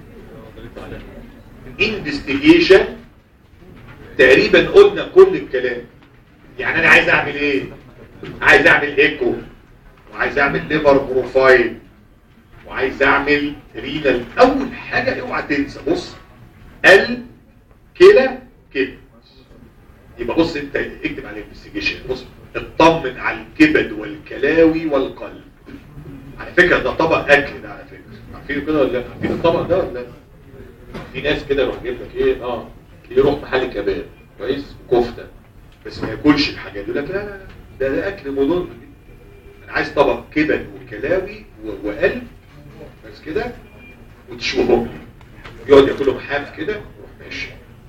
انفستيجيشن تقريبا قلنا كل الكلام يعني انا عايز اعمل ايه عايز اعمل ايكو وعايز اعمل ليفر بروفايل وعايز اعمل رينال اول حاجه اوعى تنسى بص قلب كلى كبد يبقى بص انت اكتب على الانفستيجيشن بص اطمن على الكبد والكلاوي والقلب على فكره ده طبق اكل ده على فكره عارفين كده ولا لا عارفين الطبق ده ولا لا في ناس كده يروح جايب لك ايه اه يروح محل كباب كويس كفته بس ما ياكلش الحاجات دي يقول لك لا لا لا ده, ده اكل مضر انا عايز طبق كبد وكلاوي و- وقلب بس كده وتشوفهم لي يقعد ياكلهم حاف كده ويروح ماشي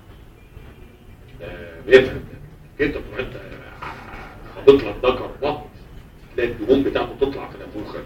آه، بيفهم انت تروح انت خبط لك ذكر بط تلاقي الدهون بتاعته تطلع في نافوخك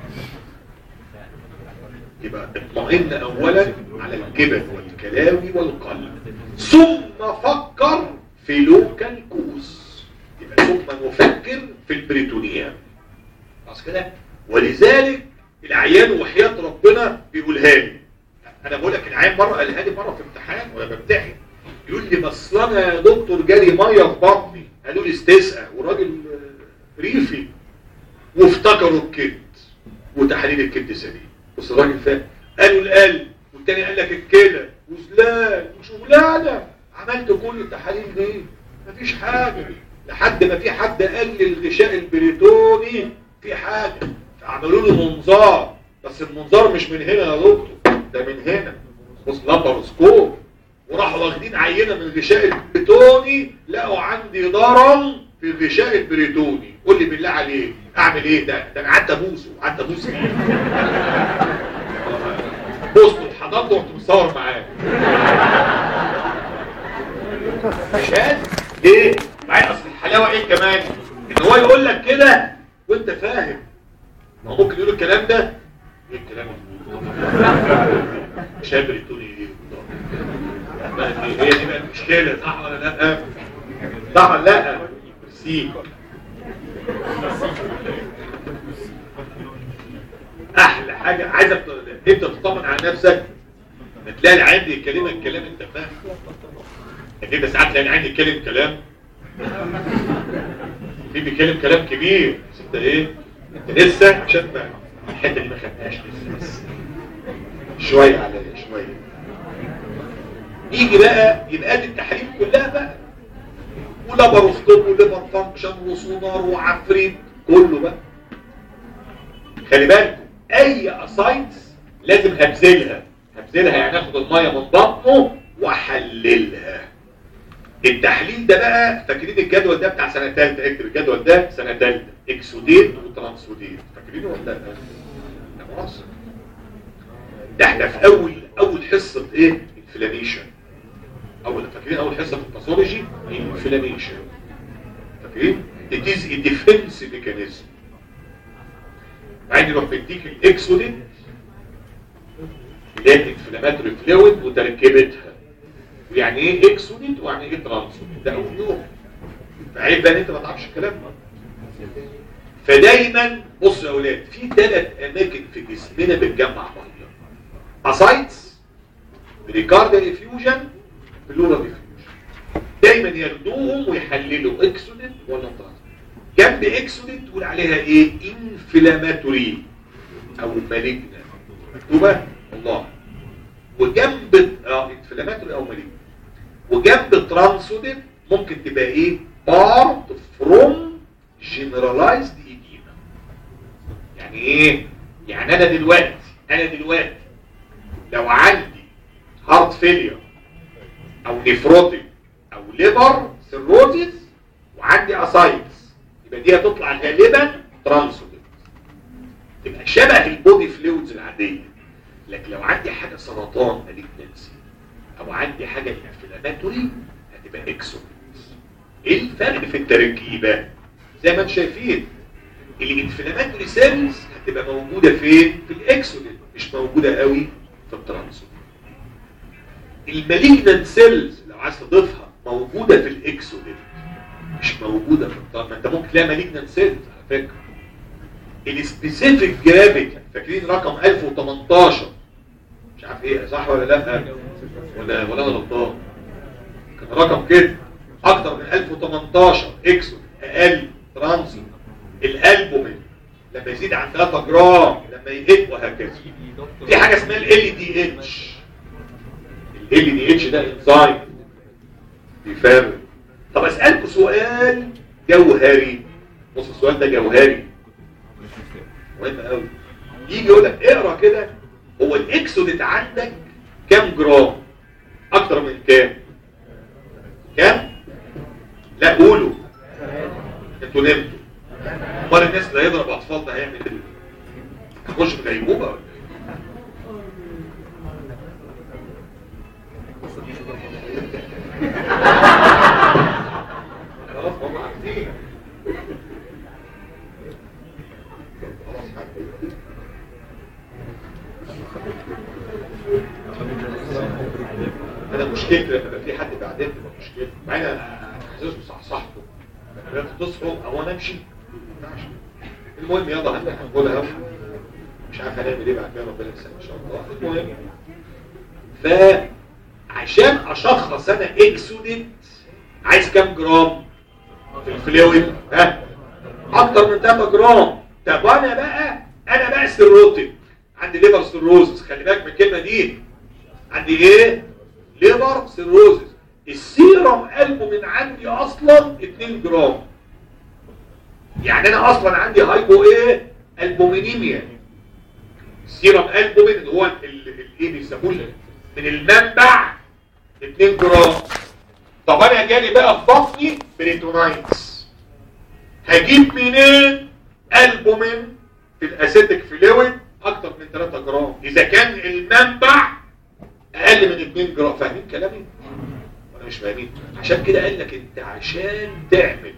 يبقى اطمئن اولا على الكبد والكلاوي والقلب ثم فكر في لوكال كوز يبقى ثم نفكر في البريتونيا خلاص كده ولذلك العيان وحياة ربنا بيقولها لي انا بقول لك العيان مره قالها لي مره في امتحان وانا بمتحن يقول لي بس انا يا دكتور جالي ميه في بطني قالوا لي استسقى وراجل آه، ريفي وافتكروا الكبد وتحليل الكبد سليم بص الراجل فاهم قالوا القلب والتاني قال لك الكلى وزلال وشغلانه عملت كل التحاليل دي مفيش حاجه لحد ما في حد قال لي الغشاء البريتوني في حاجه فعملوا له منظار بس المنظار مش من هنا يا دكتور ده من هنا بص لاباروسكوب وراحوا واخدين عينه من الغشاء البريتوني لقوا عندي ضرر في الغشاء البريتوني قول لي بالله عليك اعمل ايه ده ده انا قعدت ابوسه قعدت ابوسه بص اتحضرت ورحت مصور معاه مش قادر ليه؟ معايا اصل الحلاوه ايه كمان؟ ان هو يقول لك كده وانت فاهم ما هو ممكن يقول الكلام ده ايه الكلام ده؟ شاب بريتوني ايه؟ بقى هي دي بقى المشكله صح ولا لا؟ صح ولا لا؟ سي احلى حاجه عايزك ت- انت تطمن على نفسك لما تلاقي العين بيكلمك كلام انت فاهم ان انت ساعات تلاقي العين يتكلم كلام في بيتكلم كلام كبير بس انت ايه انت لسه عشان ما الحته دي ما خدناهاش لسه بس شويه على شويه يجي بقى يبقى دي التحاليل كلها بقى ولاباروسكوب وليفر فانكشن وسونار وعفريت كله بقى خلي بالكم اي اسايتس لازم هبذلها هبذلها يعني اخد الميه من بطنه واحللها التحليل ده بقى فاكرين الجدول ده بتاع سنه ثالثه اكتب الجدول ده سنه ثالثه اكسوديت وترانسوديت فاكرينه ولا لا؟ ده مؤثر ده احنا في اول اول حصه ايه انفلاميشن اول فاكرين اول حصه في الباثولوجي انفلاميشن فاكرين it is a defense mechanism بعدين يروح بيديك الاكسوديت اللي هي الانفلاماتوري فلويد وتركيبتها ويعني ايه اكسوديت ويعني ايه ترانسوديت ده اول يوم فعيب بقى ان انت ما تعرفش الكلام ده فدايما بص يا اولاد في ثلاث اماكن في جسمنا بتجمع ميه اسايتس بريكارديال افيوجن بلورال افيوجن دايما ياخدوهم ويحللوا اكسوديت ولا ترانسوديت جنب اكسودنت تقول عليها ايه انفلاماتوري او مالجنا مكتوبه الله وجنب اه انفلاماتوري او مالجنا وجنب ترانسودنت ممكن تبقى ايه بارت فروم جنرالايزد ايديما يعني ايه يعني انا دلوقتي انا دلوقتي لو عندي هارت فيلير او نيفروتيك او ليبر سيروزيس وعندي اسايتس يبقى دي هتطلع غالبا ترانسودنت تبقى شبه البودي فلويدز العاديه لكن لو عندي حاجه سرطان مالجنسي او عندي حاجه انفلاماتوري هتبقى اكسودنت ايه الفرق في التركيبه زي ما انتم شايفين الانفلاماتوري سيلز هتبقى موجوده فين في الاكسودنت مش موجوده قوي في الترانسودنت المالجنان سيلز لو عايز تضيفها موجوده في الاكسودنت مش موجوده في الطاقه ما انت ممكن تلاقي مالجنان سيلز على فكره السبيسيفيك جرافيتي فاكرين رقم 1018 مش عارف ايه صح ولا لا ولا ولا انا غلطان كان رقم كده اكتر من 1018 اكسود اقل ترانسي الالبومين لما يزيد عن 3 جرام لما يقل وهكذا في حاجه اسمها ال دي اتش ال دي اتش ده انزايم بيفرق طب اسالكم سؤال جوهري بص السؤال ده جوهري مهم قوي يجي يقول لك اقرا كده هو الاكسودت عندك كام جرام اكتر من كام كام لا قولوا انتوا نمتوا امال الناس اللي هيضرب اطفال ده هيعمل ايه هيخش في غيبوبه ولا ايه خلاص هم عارفين انا مشكلتي لما يبقى في حد بعدين تبقى مشكلتي مع ان انا حاسسه صحصحته لما تصحوا او انا امشي ما ينفعش. المهم يلا عندك هنقولها مش عارف هنعمل ايه بعد كده ربنا يسهل ان شاء الله المهم فعشان اشخص انا اكسودنت عايز كام جرام في الفلويد ها اكتر من 3 جرام طب انا بقى انا بقى سيروتيك عندي ليفر سيروزس خلي بالك من الكلمه دي عندي ايه ليفر سيروزس السيرم قلبه من عندي اصلا 2 جرام يعني انا اصلا عندي هايبو ايه البومينيميا السيرم البومين اللي هو الايه بيسموه من المنبع 2 جرام طب انا جالي بقى في بطني بريتونايتس هجيب منين البومين في الاسيتيك فلويد اكتر من 3 جرام اذا كان المنبع اقل من 2 جرام فاهمين كلامي ولا مش فاهمين عشان كده قال لك انت عشان تعمل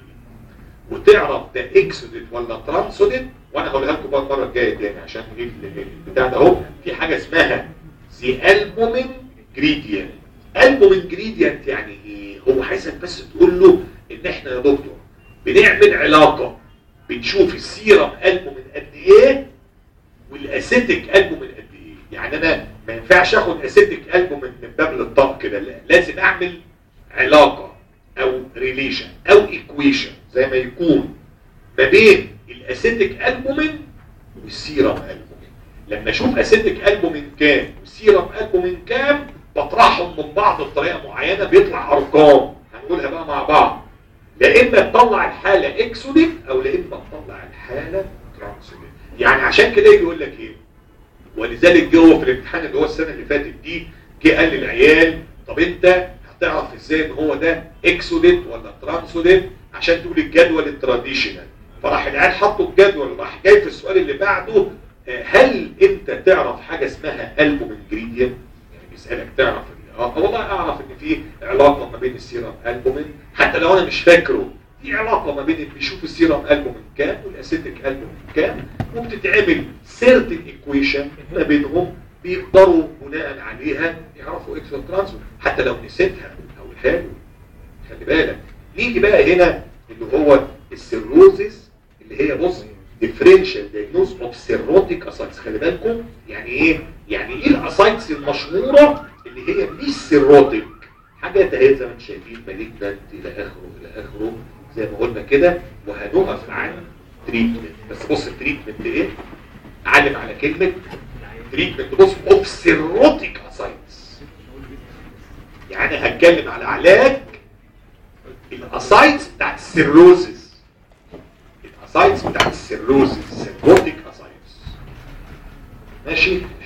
وتعرف ده اكسودت ولا ترانسودت وانا هقولها لكم بقى المره الجايه تاني عشان ال- ال- البتاع ده اهو في حاجه اسمها زي البومين جريدينت البومين جريدينت يعني ايه هو عايزك بس تقول له ان احنا يا دكتور بنعمل علاقه بنشوف السيرم البومين قد ايه والاسيتيك البومين قد ايه يعني انا ما ينفعش اخد اسيتيك البومين من باب للطاق كده لا لازم اعمل علاقه او ريليشن او ايكويشن زي ما يكون ما بين الاسيتيك البومين والسيرم البومين لما اشوف اسيتيك البومين كام والسيرم البومين كام بطرحهم من بعض بطريقه معينه بيطلع ارقام هنقولها بقى مع بعض لا اما تطلع الحاله اكسوديت او لا اما تطلع الحاله ترانسوديت يعني عشان كده يجي يقول لك ايه ولذلك جه هو في الامتحان اللي هو السنه اللي فاتت دي جه قال للعيال طب انت هتعرف ازاي ان هو ده اكسوديت ولا ترانسوديت عشان تقول الجدول التراديشنال فراح العيال حطوا الجدول راح جاي في السؤال اللي بعده آه، هل انت تعرف حاجه اسمها البوم انجريدينت يعني بيسالك تعرف اه والله اعرف ان في علاقه ما بين السيرم البومين حتى لو انا مش فاكره في علاقه ما بين بيشوف السيرم البومين كام والاسيتيك البومين كام وبتتعمل سيرتن ايكويشن ما بينهم بيقدروا بناء عليها يعرفوا اكس ترانس حتى لو نسيتها او الحلو خلي بالك نيجي بقى هنا اللي هو السيروزيس اللي هي بص ديفرنشال دايجنوز اوف سيروتيك اسايتس خلي بالكم يعني ايه يعني ايه الاسايتس المشهوره اللي هي مش سيروتيك حاجات اهي زي ما انتم شايفين مالجنت الى اخره الى اخره زي ما قلنا كده وهنقف عن تريتمنت بس بص التريتمنت ايه اعلم على كلمه تريتمنت بص اوف سيروتيك اسايتس يعني هتكلم على علاج الاسايتس بتاعت السيروزز الاسايتس بتاعت السيروزز سيروتيك اسايتس ماشي